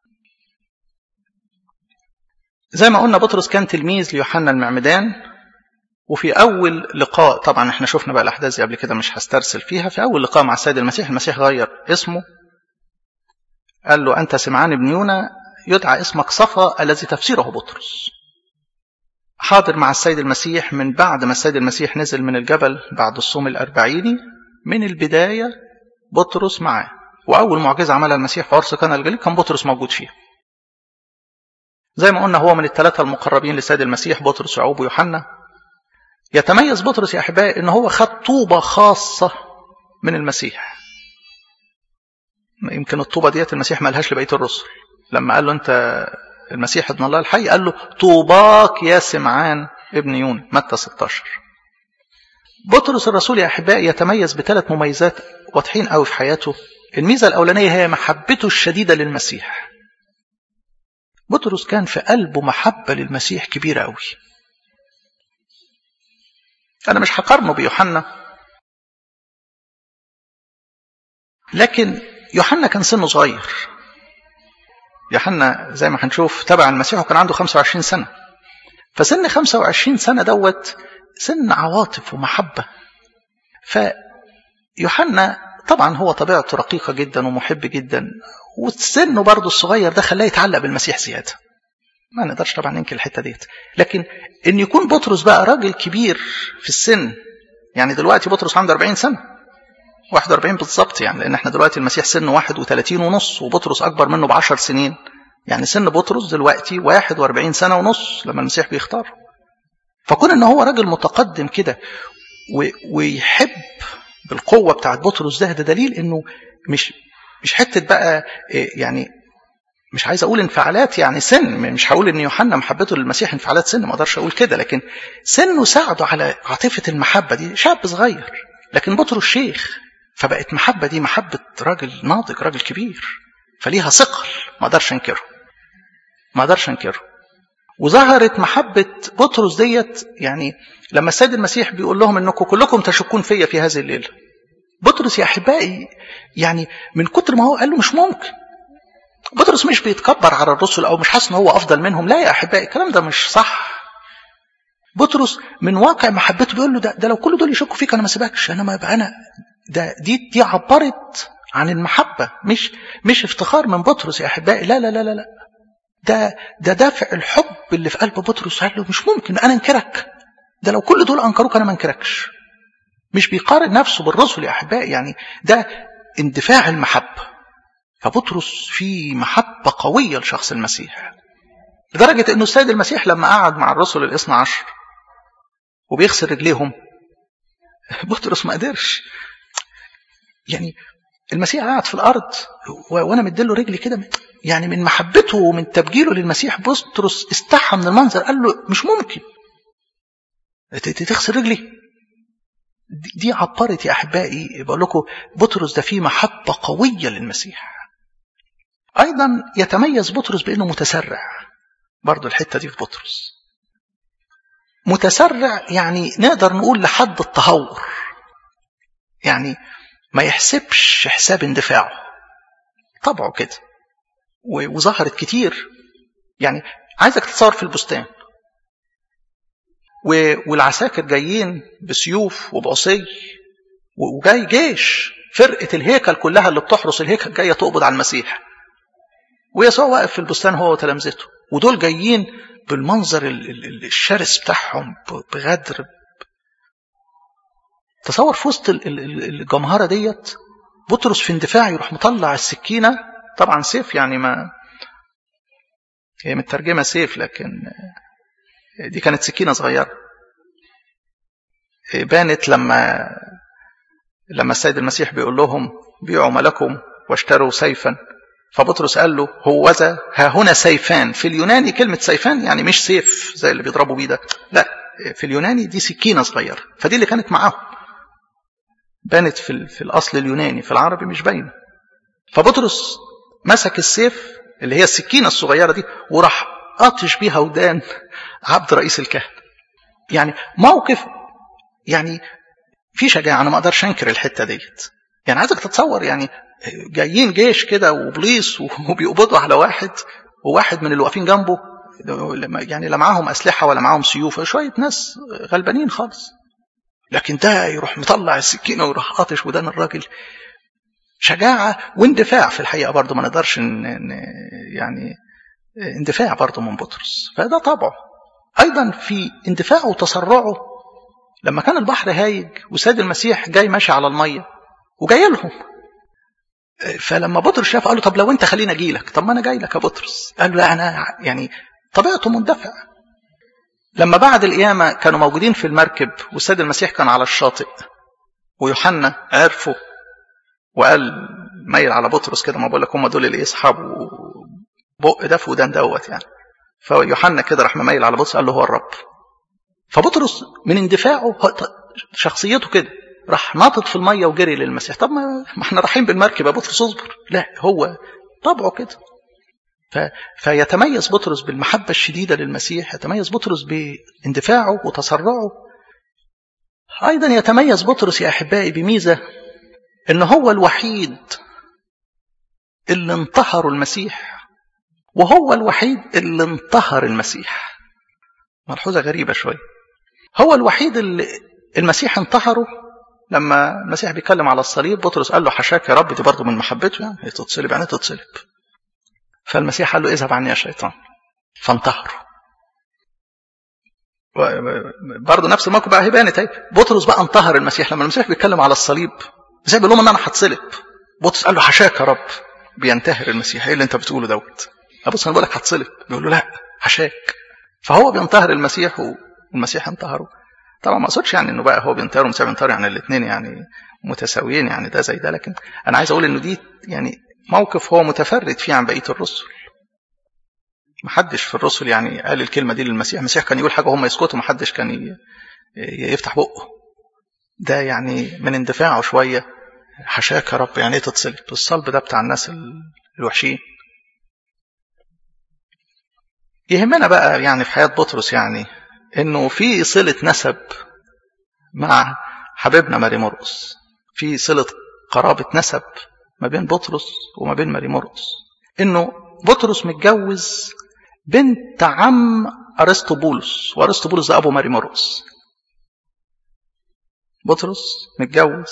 زي ما قلنا بطرس كان تلميذ ليوحنا المعمدان وفي أول لقاء طبعا احنا شفنا بقى الأحداث دي قبل كده مش هسترسل فيها في أول لقاء مع السيد المسيح المسيح غير اسمه قال له أنت سمعان بن يونا يدعى اسمك صفا الذي تفسيره بطرس حاضر مع السيد المسيح من بعد ما السيد المسيح نزل من الجبل بعد الصوم الأربعيني من البداية بطرس معاه وأول معجزة عملها المسيح في عرس كان الجليل كان بطرس موجود فيها زي ما قلنا هو من الثلاثة المقربين للسيد المسيح بطرس ويعقوب ويوحنا يتميز بطرس يا أحبائي إن هو خد طوبة خاصة من المسيح يمكن الطوبة ديت المسيح ما لهاش لبقية الرسل لما قال له أنت المسيح ابن الله الحي قال له طوباك يا سمعان ابن يون متى 16 بطرس الرسول يا أحبائي يتميز بثلاث مميزات واضحين قوي في حياته الميزة الأولانية هي محبته الشديدة للمسيح بطرس كان في قلبه محبة للمسيح كبيرة قوي أنا مش هقارنه بيوحنا لكن يوحنا كان سنه صغير يوحنا زي ما هنشوف تبع المسيح وكان عنده 25 سنة فسن 25 سنة دوت سن عواطف ومحبة فيوحنا طبعا هو طبيعته رقيقة جدا ومحب جدا وسنه برضه الصغير ده خلاه يتعلق بالمسيح زيادة ما نقدرش طبعا ننكر الحتة ديت لكن ان يكون بطرس بقى راجل كبير في السن يعني دلوقتي بطرس عنده 40 سنة 41 بالظبط يعني لان احنا دلوقتي المسيح سنه 31 ونص وبطرس اكبر منه ب 10 سنين يعني سن بطرس دلوقتي 41 سنة ونص لما المسيح بيختار فكون ان هو راجل متقدم كده ويحب بالقوة بتاعت بطرس ده ده دليل انه مش مش حتة بقى يعني مش عايز اقول انفعالات يعني سن مش هقول ان يوحنا محبته للمسيح انفعالات سن ما اقدرش اقول كده لكن سنه ساعده على عاطفة المحبة دي شاب صغير لكن بطرس شيخ فبقت محبة دي محبة راجل ناضج راجل كبير فليها ثقل ما اقدرش انكره ما اقدرش انكره وظهرت محبة بطرس ديت يعني لما السيد المسيح بيقول لهم انكم كلكم تشكون فيا في هذه الليلة بطرس يا احبائي يعني من كتر ما هو قال له مش ممكن بطرس مش بيتكبر على الرسل او مش حاسس ان هو افضل منهم لا يا احبائي الكلام ده مش صح بطرس من واقع محبته بيقول له ده, ده لو كل دول يشكوا فيك انا ما سيبكش انا ما يبقى انا ده دي دي عبرت عن المحبه مش مش افتخار من بطرس يا احبائي لا لا لا لا, لا. ده ده دافع الحب اللي في قلب بطرس قال له مش ممكن انا انكرك ده لو كل دول انكروك انا ما انكركش مش بيقارن نفسه بالرسل يا احبائي يعني ده اندفاع المحبه فبطرس في محبه قويه لشخص المسيح لدرجة أنه السيد المسيح لما قعد مع الرسل الاثنى عشر وبيغسل رجليهم بطرس ما قدرش يعني المسيح قاعد في الأرض وأنا مديله رجلي كده يعني من محبته ومن تبجيله للمسيح بطرس استحى من المنظر قال له مش ممكن تغسل رجلي دي عبرت يا أحبائي بقول لكم بطرس ده فيه محبة قوية للمسيح أيضا يتميز بطرس بأنه متسرع برضو الحتة دي في بطرس متسرع يعني نقدر نقول لحد التهور يعني ما يحسبش حساب اندفاعه طبعه كده وظهرت كتير يعني عايزك تتصور في البستان والعساكر جايين بسيوف وبعصي وجاي جيش فرقة الهيكل كلها اللي بتحرس الهيكل جاية تقبض على المسيح ويسوع واقف في البستان هو وتلامذته ودول جايين بالمنظر الشرس بتاعهم بغدر تصور في وسط الجمهرة ديت بطرس في اندفاع يروح مطلع السكينة طبعا سيف يعني ما هي مترجمة سيف لكن دي كانت سكينة صغيرة بانت لما لما السيد المسيح بيقول لهم بيعوا ملكم واشتروا سيفا فبطرس قال له هوذا ها هنا سيفان في اليوناني كلمة سيفان يعني مش سيف زي اللي بيضربوا بيه ده لا في اليوناني دي سكينة صغيرة فدي اللي كانت معاهم بانت في, في الأصل اليوناني في العربي مش باينة فبطرس مسك السيف اللي هي السكينة الصغيرة دي وراح قاطش بيها ودان عبد رئيس الكهنة يعني موقف يعني في شجاعة أنا ما أقدرش أنكر الحتة ديت يعني عايزك تتصور يعني جايين جيش كده وبليس وبيقبضوا على واحد وواحد من اللي واقفين جنبه يعني لا معاهم أسلحة ولا معاهم سيوف شوية ناس غلبانين خالص لكن ده يروح مطلع السكينة ويروح قاطش ودان الراجل شجاعة واندفاع في الحقيقة برضه ما نقدرش يعني اندفاع برضه من بطرس فده طبعه أيضا في اندفاعه وتسرعه لما كان البحر هايج وسيد المسيح جاي ماشي على المية وجاي لهم فلما بطرس شاف قال له طب لو انت خلينا اجي لك طب ما انا جاي لك يا بطرس قال له لا انا يعني طبيعته مندفع لما بعد القيامة كانوا موجودين في المركب والسيد المسيح كان على الشاطئ ويوحنا عرفه وقال ميل على بطرس كده ما بقول لك هم دول اللي اصحابه بق ده في ودان دوت يعني فيوحنا كده راح مميل على بطرس قال له هو الرب فبطرس من اندفاعه شخصيته كده راح ناطط في الميه وجري للمسيح طب ما احنا رايحين بالمركب يا بطرس اصبر لا هو طبعه كده ف... فيتميز بطرس بالمحبة الشديدة للمسيح يتميز بطرس باندفاعه وتسرعه أيضا يتميز بطرس يا أحبائي بميزة إن هو الوحيد اللي انتحروا المسيح وهو الوحيد اللي انتهر المسيح ملحوظة غريبة شوية هو الوحيد اللي المسيح انتحره لما المسيح بيتكلم على الصليب بطرس قال له حشاك يا رب دي برضه من محبته يعني هي تتصلب يعني تتصلب فالمسيح قال له اذهب عني يا شيطان فانتحره برضه نفس الموقف بقى هي بانت اهي بطرس بقى انتهر المسيح لما المسيح بيتكلم على الصليب المسيح بيقول لهم ان انا هتصلب بطرس قال له حشاك يا رب بينتهر المسيح ايه اللي انت بتقوله دوت بص انا بقول لك هتصلب بيقول له لا حشاك فهو بينتهر المسيح والمسيح انتهره طبعا ما اقصدش يعني انه بقى هو بينتهر والمسيح بينتهر يعني الاثنين يعني متساويين يعني ده زي ده لكن انا عايز اقول انه دي يعني موقف هو متفرد فيه عن بقيه الرسل محدش في الرسل يعني قال الكلمة دي للمسيح المسيح كان يقول حاجة وهم يسكتوا محدش كان يفتح بقه ده يعني من اندفاعه شوية حشاك يا رب يعني ايه تتصلب الصلب ده بتاع الناس الوحشين يهمنا بقى يعني في حياة بطرس يعني انه في صلة نسب مع حبيبنا ماري مرقس في صلة قرابة نسب ما بين بطرس وما بين ماري مرقس انه بطرس متجوز بنت عم ارسطوبولس وارسطوبولس ده ابو ماري مرقس بطرس متجوز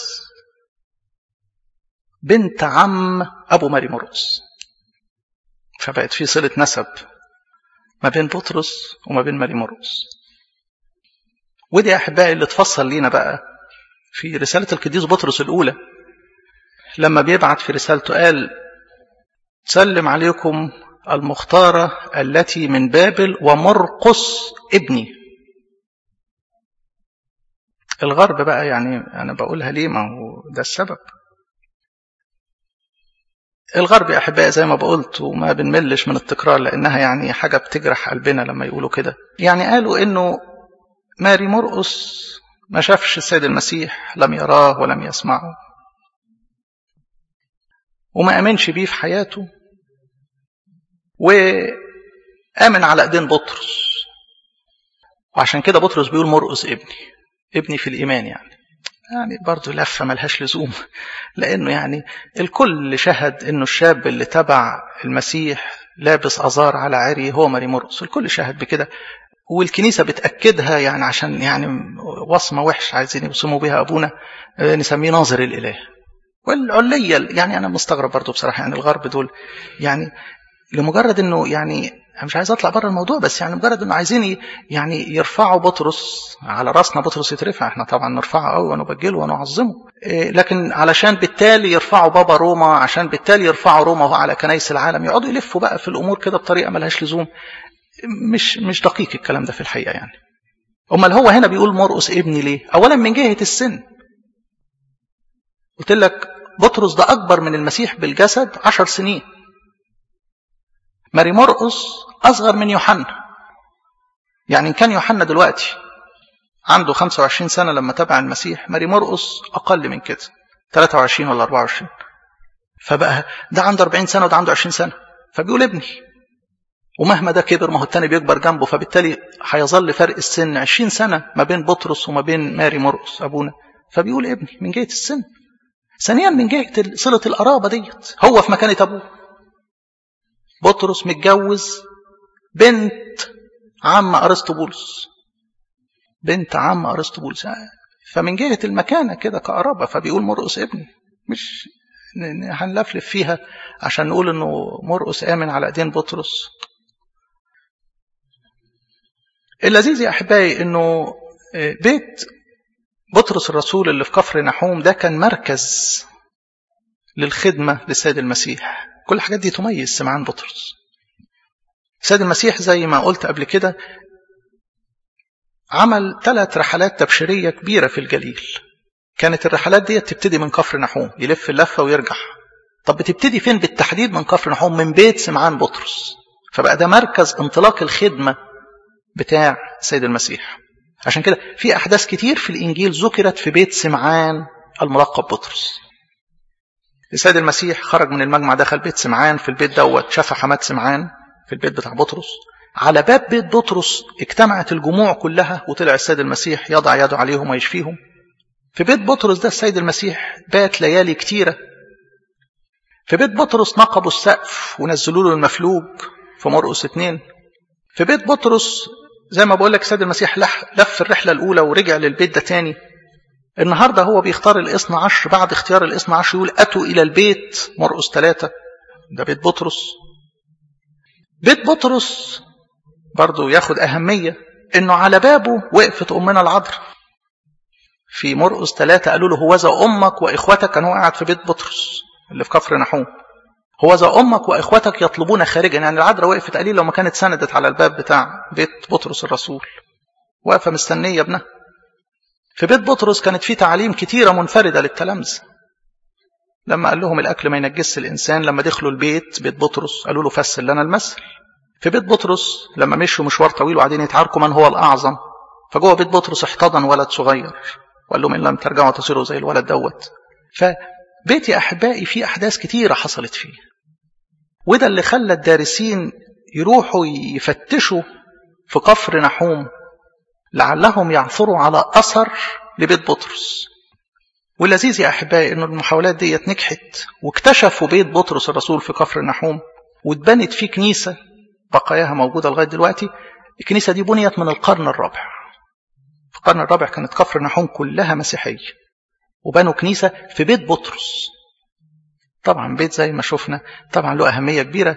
بنت عم ابو ماري مرقس فبقت في صله نسب ما بين بطرس وما بين ماري مرقس ودي يا احبائي اللي تفصل لينا بقى في رساله القديس بطرس الاولى لما بيبعت في رسالته قال سلم عليكم المختارة التي من بابل ومرقس ابني الغرب بقى يعني أنا بقولها ليه ما هو ده السبب الغرب يا أحبائي زي ما بقولت وما بنملش من التكرار لأنها يعني حاجة بتجرح قلبنا لما يقولوا كده يعني قالوا إنه ماري مرقس ما شافش السيد المسيح لم يراه ولم يسمعه وما أمنش بيه في حياته وآمن على ايدين بطرس وعشان كده بطرس بيقول مرقس ابني ابني في الإيمان يعني يعني برضه لفة ملهاش لزوم لأنه يعني الكل شهد إنه الشاب اللي تبع المسيح لابس أزار على عري هو ماري مرقس الكل شهد بكده والكنيسة بتأكدها يعني عشان يعني وصمة وحش عايزين يوصموا بها أبونا نسميه ناظر الإله والعلية يعني أنا مستغرب برضه بصراحة يعني الغرب دول يعني لمجرد انه يعني انا مش عايز اطلع بره الموضوع بس يعني مجرد انه عايزين يعني يرفعوا بطرس على راسنا بطرس يترفع احنا طبعا نرفعه قوي ونبجله ونعظمه إيه لكن علشان بالتالي يرفعوا بابا روما عشان بالتالي يرفعوا روما على كنايس العالم يقعدوا يلفوا بقى في الامور كده بطريقه ملهاش لزوم مش مش دقيق الكلام ده في الحقيقه يعني امال هو هنا بيقول مرقس ابني ليه اولا من جهه السن قلت لك بطرس ده اكبر من المسيح بالجسد عشر سنين ماري مرقس أصغر من يوحنا يعني إن كان يوحنا دلوقتي عنده 25 سنة لما تبع المسيح ماري مرقس أقل من كده 23 ولا 24 فبقى ده عنده 40 سنة وده عنده 20 سنة فبيقول ابني ومهما ده كبر ما هو التاني بيكبر جنبه فبالتالي هيظل فرق السن 20 سنة ما بين بطرس وما بين ماري مرقس أبونا فبيقول ابني من جهة السن ثانيا من جهة صلة القرابة ديت هو في مكانة أبوه بطرس متجوز بنت عم أرسطبولس بنت عم أرسطبولس فمن جهة المكانة كده كقرابة فبيقول مرقس ابني مش هنلفلف فيها عشان نقول انه مرقس آمن على ايدين بطرس اللذيذ يا احبائي انه بيت بطرس الرسول اللي في كفر نحوم ده كان مركز للخدمة للسيد المسيح كل الحاجات دي تميز سمعان بطرس السيد المسيح زي ما قلت قبل كده عمل ثلاث رحلات تبشيرية كبيرة في الجليل كانت الرحلات دي تبتدي من كفر نحوم يلف اللفة ويرجع طب بتبتدي فين بالتحديد من كفر نحوم من بيت سمعان بطرس فبقى ده مركز انطلاق الخدمة بتاع السيد المسيح عشان كده في أحداث كتير في الإنجيل ذكرت في بيت سمعان الملقب بطرس السيد المسيح خرج من المجمع دخل بيت سمعان في البيت دوت شاف حماد سمعان في البيت بتاع بطرس على باب بيت بطرس اجتمعت الجموع كلها وطلع السيد المسيح يضع يده عليهم ويشفيهم في بيت بطرس ده السيد المسيح بات ليالي كتيرة في بيت بطرس نقبوا السقف ونزلوا له المفلوج في مرقس اتنين في بيت بطرس زي ما بقول لك السيد المسيح لف الرحلة الأولى ورجع للبيت ده تاني النهاردة هو بيختار الاثنى عشر بعد اختيار الاثنى عشر يقول أتوا إلى البيت مرقس ثلاثة ده بيت بطرس بيت بطرس برضو ياخد أهمية إنه على بابه وقفت أمنا العذراء في مرقس ثلاثة قالوا له هوذا أمك وإخوتك كان هو قاعد في بيت بطرس اللي في كفر نحوم هوذا أمك وإخوتك يطلبون خارجا يعني العذراء وقفت قليل لو ما كانت سندت على الباب بتاع بيت بطرس الرسول واقفة مستنية ابنها في بيت بطرس كانت في تعاليم كتيرة منفردة للتلامذة لما قال لهم الأكل ما ينجسش الإنسان لما دخلوا البيت بيت بطرس قالوا له فسر لنا المثل في بيت بطرس لما مشوا مشوار طويل وقاعدين يتعاركوا من هو الأعظم فجوه بيت بطرس احتضن ولد صغير وقال لهم إن لم ترجعوا تصيروا زي الولد دوت فبيت يا أحبائي فيه أحداث كتيرة حصلت فيه وده اللي خلى الدارسين يروحوا يفتشوا في كفر نحوم لعلهم يعثروا على أثر لبيت بطرس واللذيذ يا أحبائي أن المحاولات دي نجحت واكتشفوا بيت بطرس الرسول في كفر النحوم واتبنت فيه كنيسة بقاياها موجودة لغاية دلوقتي الكنيسة دي بنيت من القرن الرابع في القرن الرابع كانت كفر النحوم كلها مسيحية وبنوا كنيسة في بيت بطرس طبعا بيت زي ما شفنا طبعا له أهمية كبيرة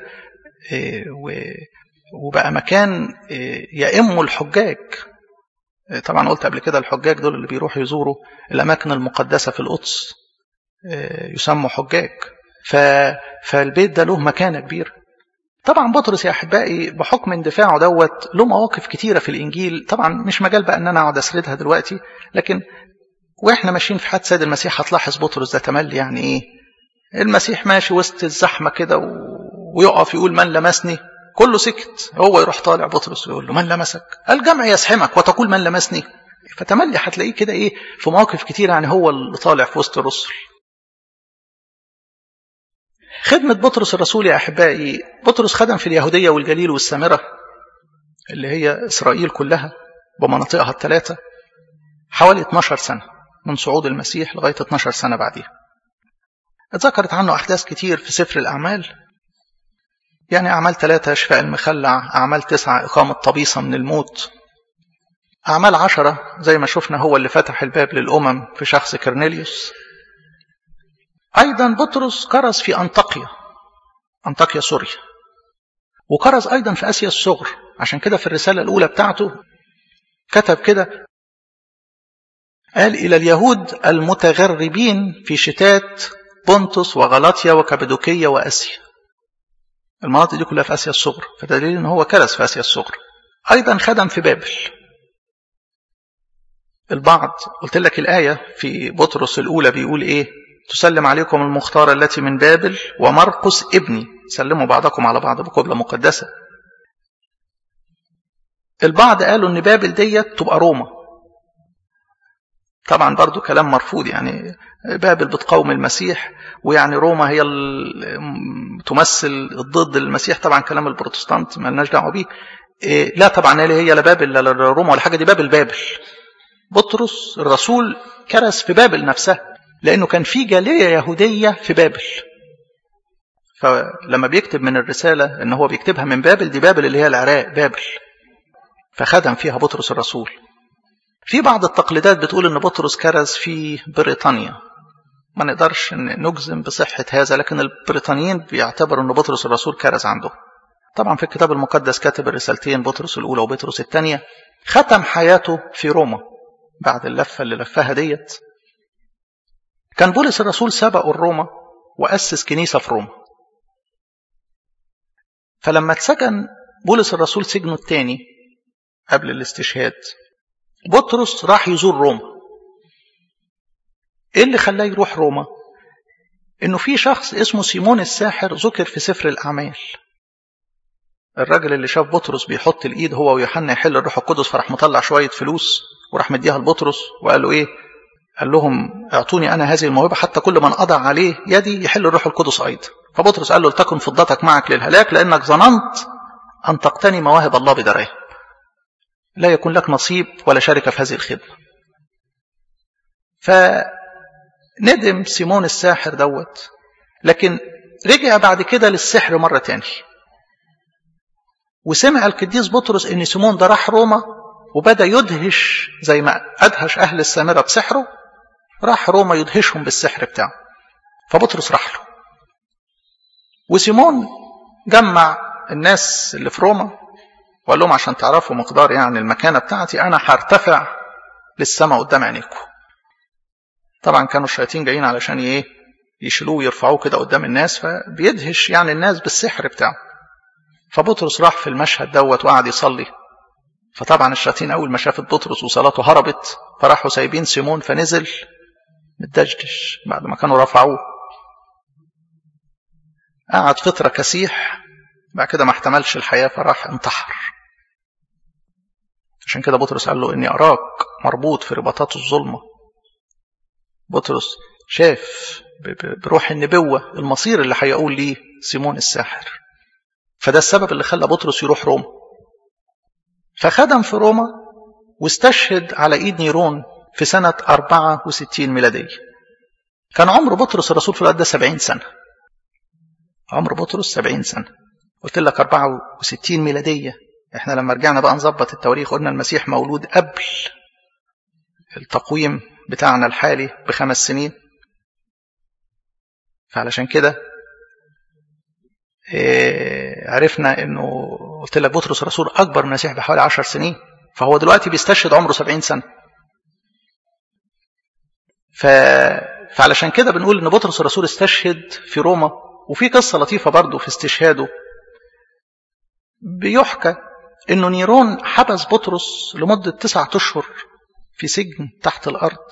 وبقى مكان يئم الحجاج طبعا قلت قبل كده الحجاج دول اللي بيروحوا يزوروا الأماكن المقدسة في القدس يسموا حجاج ف... فالبيت ده له مكانة كبيرة طبعا بطرس يا احبائي بحكم اندفاعه دوت له مواقف كتيره في الانجيل طبعا مش مجال بقى ان انا اقعد اسردها دلوقتي لكن واحنا ماشيين في حياه سيد المسيح هتلاحظ بطرس ده تملي يعني ايه المسيح ماشي وسط الزحمه كده و... ويقف يقول من لمسني كله سكت هو يروح طالع بطرس ويقول له من لمسك الجمع يسحمك وتقول من لمسني فتملي هتلاقيه كده ايه في مواقف كتير يعني هو اللي طالع في وسط الرسل خدمة بطرس الرسول يا أحبائي بطرس خدم في اليهودية والجليل والسامرة اللي هي إسرائيل كلها بمناطقها الثلاثة حوالي 12 سنة من صعود المسيح لغاية 12 سنة بعديها اتذكرت عنه أحداث كتير في سفر الأعمال يعني أعمال ثلاثة شفاء المخلع أعمال تسعة إقامة طبيصة من الموت أعمال عشرة زي ما شفنا هو اللي فتح الباب للأمم في شخص كرنيليوس أيضا بطرس كرز في أنطاكيا أنطاكيا سوريا وكرز أيضا في آسيا الصغر عشان كده في الرسالة الأولى بتاعته كتب كده قال إلى اليهود المتغربين في شتات بونتوس وغلاطيا وكابدوكية وآسيا المناطق دي كلها في آسيا الصغر فدليل إن هو كرز في آسيا الصغر أيضا خدم في بابل البعض قلت لك الآية في بطرس الأولى بيقول إيه تسلم عليكم المختارة التي من بابل ومرقس ابني سلموا بعضكم على بعض بقبلة مقدسة البعض قالوا ان بابل ديت تبقى روما طبعا برضو كلام مرفوض يعني بابل بتقاوم المسيح ويعني روما هي تمثل ضد المسيح طبعا كلام البروتستانت ما لناش دعوه بيه إيه لا طبعا هي لا بابل لا روما ولا حاجه دي بابل بابل بطرس الرسول كرس في بابل نفسها لأنه كان في جالية يهودية في بابل فلما بيكتب من الرسالة إن هو بيكتبها من بابل دي بابل اللي هي العراق بابل فخدم فيها بطرس الرسول في بعض التقليدات بتقول إن بطرس كرز في بريطانيا ما نقدرش نجزم بصحة هذا لكن البريطانيين بيعتبروا أن بطرس الرسول كرز عنده طبعا في الكتاب المقدس كاتب الرسالتين بطرس الأولى وبطرس الثانية ختم حياته في روما بعد اللفة اللي لفها ديت كان بولس الرسول سبقه الروما وأسس كنيسة في روما فلما اتسجن بولس الرسول سجنه الثاني قبل الاستشهاد بطرس راح يزور روما ايه اللي خلاه يروح روما انه في شخص اسمه سيمون الساحر ذكر في سفر الاعمال الراجل اللي شاف بطرس بيحط الايد هو ويوحنا يحل الروح القدس فراح مطلع شويه فلوس وراح مديها لبطرس وقال له ايه قال لهم اعطوني انا هذه الموهبه حتى كل من اضع عليه يدي يحل الروح القدس ايضا فبطرس قال له لتكن فضتك معك للهلاك لانك ظننت ان تقتني مواهب الله بدراهم لا يكون لك نصيب ولا شركه في هذه الخدمه فندم سيمون الساحر دوت لكن رجع بعد كده للسحر مره تاني وسمع القديس بطرس ان سيمون ده راح روما وبدا يدهش زي ما ادهش اهل السامره بسحره راح روما يدهشهم بالسحر بتاعه فبطرس راح له وسيمون جمع الناس اللي في روما وقال لهم عشان تعرفوا مقدار يعني المكانه بتاعتي انا هرتفع للسماء قدام عينيكم طبعا كانوا الشياطين جايين علشان ايه يشيلوه ويرفعوه كده قدام الناس فبيدهش يعني الناس بالسحر بتاعه فبطرس راح في المشهد دوت وقعد يصلي فطبعا الشياطين اول ما شافت بطرس وصلاته هربت فراحوا سايبين سيمون فنزل متدشدش بعد ما كانوا رفعوه قعد فتره كسيح بعد كده ما احتملش الحياه فراح انتحر عشان كده بطرس قال له اني اراك مربوط في رباطات الظلمه بطرس شاف بروح النبوه المصير اللي هيقول ليه سيمون الساحر فده السبب اللي خلى بطرس يروح روما فخدم في روما واستشهد على ايد نيرون في سنة 64 ميلادية كان عمر بطرس الرسول في الوقت ده 70 سنة عمر بطرس 70 سنة قلت لك 64 ميلادية احنا لما رجعنا بقى نظبط التواريخ قلنا المسيح مولود قبل التقويم بتاعنا الحالي بخمس سنين فعلشان كده إيه عرفنا انه قلت لك بطرس الرسول اكبر من المسيح بحوالي 10 سنين فهو دلوقتي بيستشهد عمره 70 سنه ف... فعلشان كده بنقول ان بطرس الرسول استشهد في روما وفي قصه لطيفه برضه في استشهاده بيحكى انه نيرون حبس بطرس لمدة تسعة اشهر في سجن تحت الارض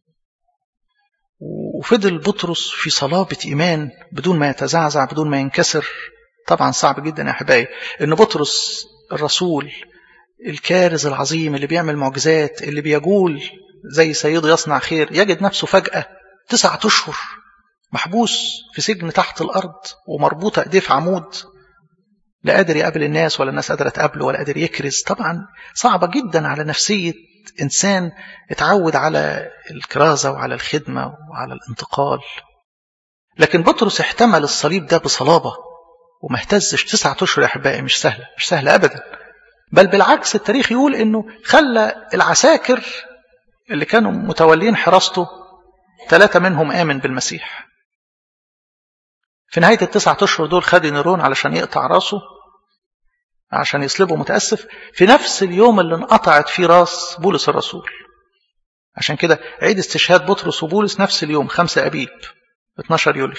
وفضل بطرس في صلابة ايمان بدون ما يتزعزع بدون ما ينكسر طبعا صعب جدا يا احبائي ان بطرس الرسول الكارز العظيم اللي بيعمل معجزات اللي بيجول زي سيده يصنع خير يجد نفسه فجأة تسعة اشهر محبوس في سجن تحت الارض ومربوطة ايديه في عمود لا قادر يقابل الناس ولا الناس قادرة تقابله ولا قادر يكرز طبعا صعبة جدا على نفسية إنسان اتعود على الكرازة وعلى الخدمة وعلى الانتقال لكن بطرس احتمل الصليب ده بصلابة وما اهتزش تسعة أشهر يا أحبائي مش سهلة مش سهلة أبدا بل بالعكس التاريخ يقول إنه خلى العساكر اللي كانوا متولين حراسته ثلاثة منهم آمن بالمسيح في نهاية التسعة أشهر دول خد نيرون علشان يقطع راسه عشان يصلبه متأسف في نفس اليوم اللي انقطعت فيه راس بولس الرسول عشان كده عيد استشهاد بطرس وبولس نفس اليوم خمسة أبيب 12 يوليو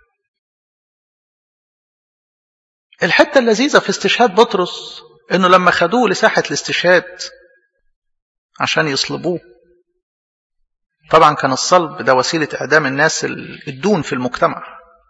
الحتة اللذيذة في استشهاد بطرس انه لما خدوه لساحة الاستشهاد عشان يصلبوه طبعا كان الصلب ده وسيلة اعدام الناس الدون في المجتمع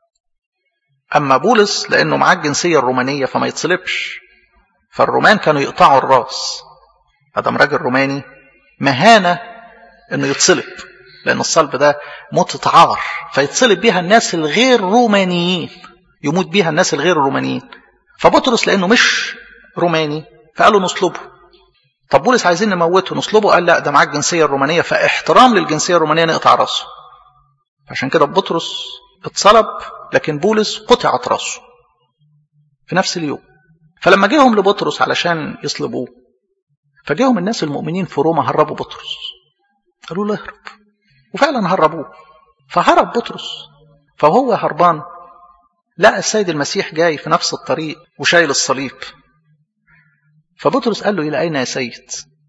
اما بولس لانه معاه الجنسية الرومانية فما يتصلبش فالرومان كانوا يقطعوا الراس ادم راجل روماني مهانة انه يتصلب لان الصلب ده موت عار فيتصلب بيها الناس الغير رومانيين يموت بيها الناس الغير رومانيين فبطرس لانه مش روماني فقالوا نصلبه طب بولس عايزين نموته نصلبه قال لا ده معاه الجنسيه الرومانيه فاحترام للجنسيه الرومانيه نقطع راسه عشان كده بطرس اتصلب لكن بولس قطعت راسه في نفس اليوم فلما جيهم لبطرس علشان يصلبوه فجاهم الناس المؤمنين في روما هربوا بطرس قالوا له اهرب وفعلا هربوه فهرب بطرس فهو هربان لقى السيد المسيح جاي في نفس الطريق وشايل الصليب فبطرس قال له إلى أين يا سيد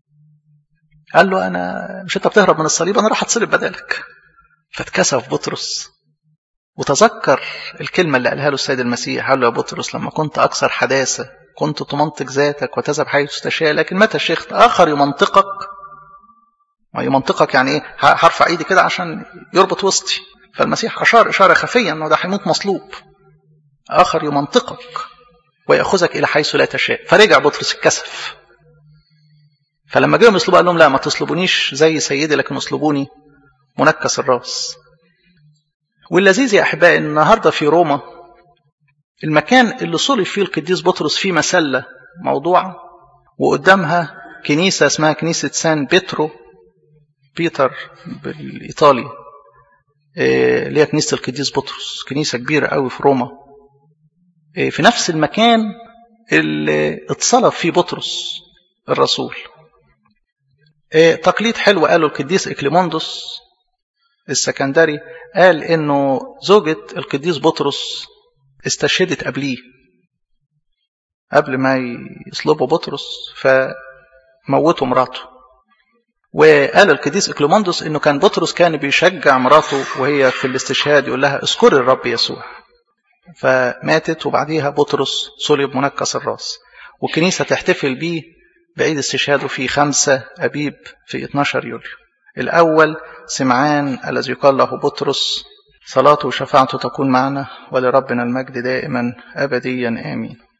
قال له أنا مش أنت بتهرب من الصليب أنا راح أتصلب بدالك فاتكسف بطرس وتذكر الكلمة اللي قالها له السيد المسيح قال له يا بطرس لما كنت أكثر حداثة كنت تمنطق ذاتك وتذهب حيث تشاء لكن متى شيخت آخر يمنطقك يمنطقك يعني إيه هرفع إيدي كده عشان يربط وسطي فالمسيح أشار إشارة خفية أنه ده هيموت مصلوب آخر يمنطقك ويأخذك إلى حيث لا تشاء فرجع بطرس الكسف فلما جاهم يصلبوا قال لهم لا ما تصلبونيش زي سيدي لكن اصلبوني منكس الراس واللذيذ يا أحبائي النهاردة في روما المكان اللي صلب فيه القديس بطرس فيه مسلة موضوعة وقدامها كنيسة اسمها كنيسة سان بيترو بيتر بالإيطالي اللي هي كنيسة القديس بطرس كنيسة كبيرة قوي في روما في نفس المكان اللي اتصلب فيه بطرس الرسول تقليد حلو قاله القديس إكليموندوس السكندري قال انه زوجة القديس بطرس استشهدت قبليه قبل ما يصلبوا بطرس فموتوا مراته وقال القديس إكليموندوس انه كان بطرس كان بيشجع مراته وهي في الاستشهاد يقول لها اذكري الرب يسوع فماتت وبعديها بطرس صلب منكس الراس والكنيسة تحتفل بيه بعيد استشهاده في خمسة أبيب في 12 يوليو الأول سمعان الذي يقال له بطرس صلاته وشفاعته تكون معنا ولربنا المجد دائما أبديا آمين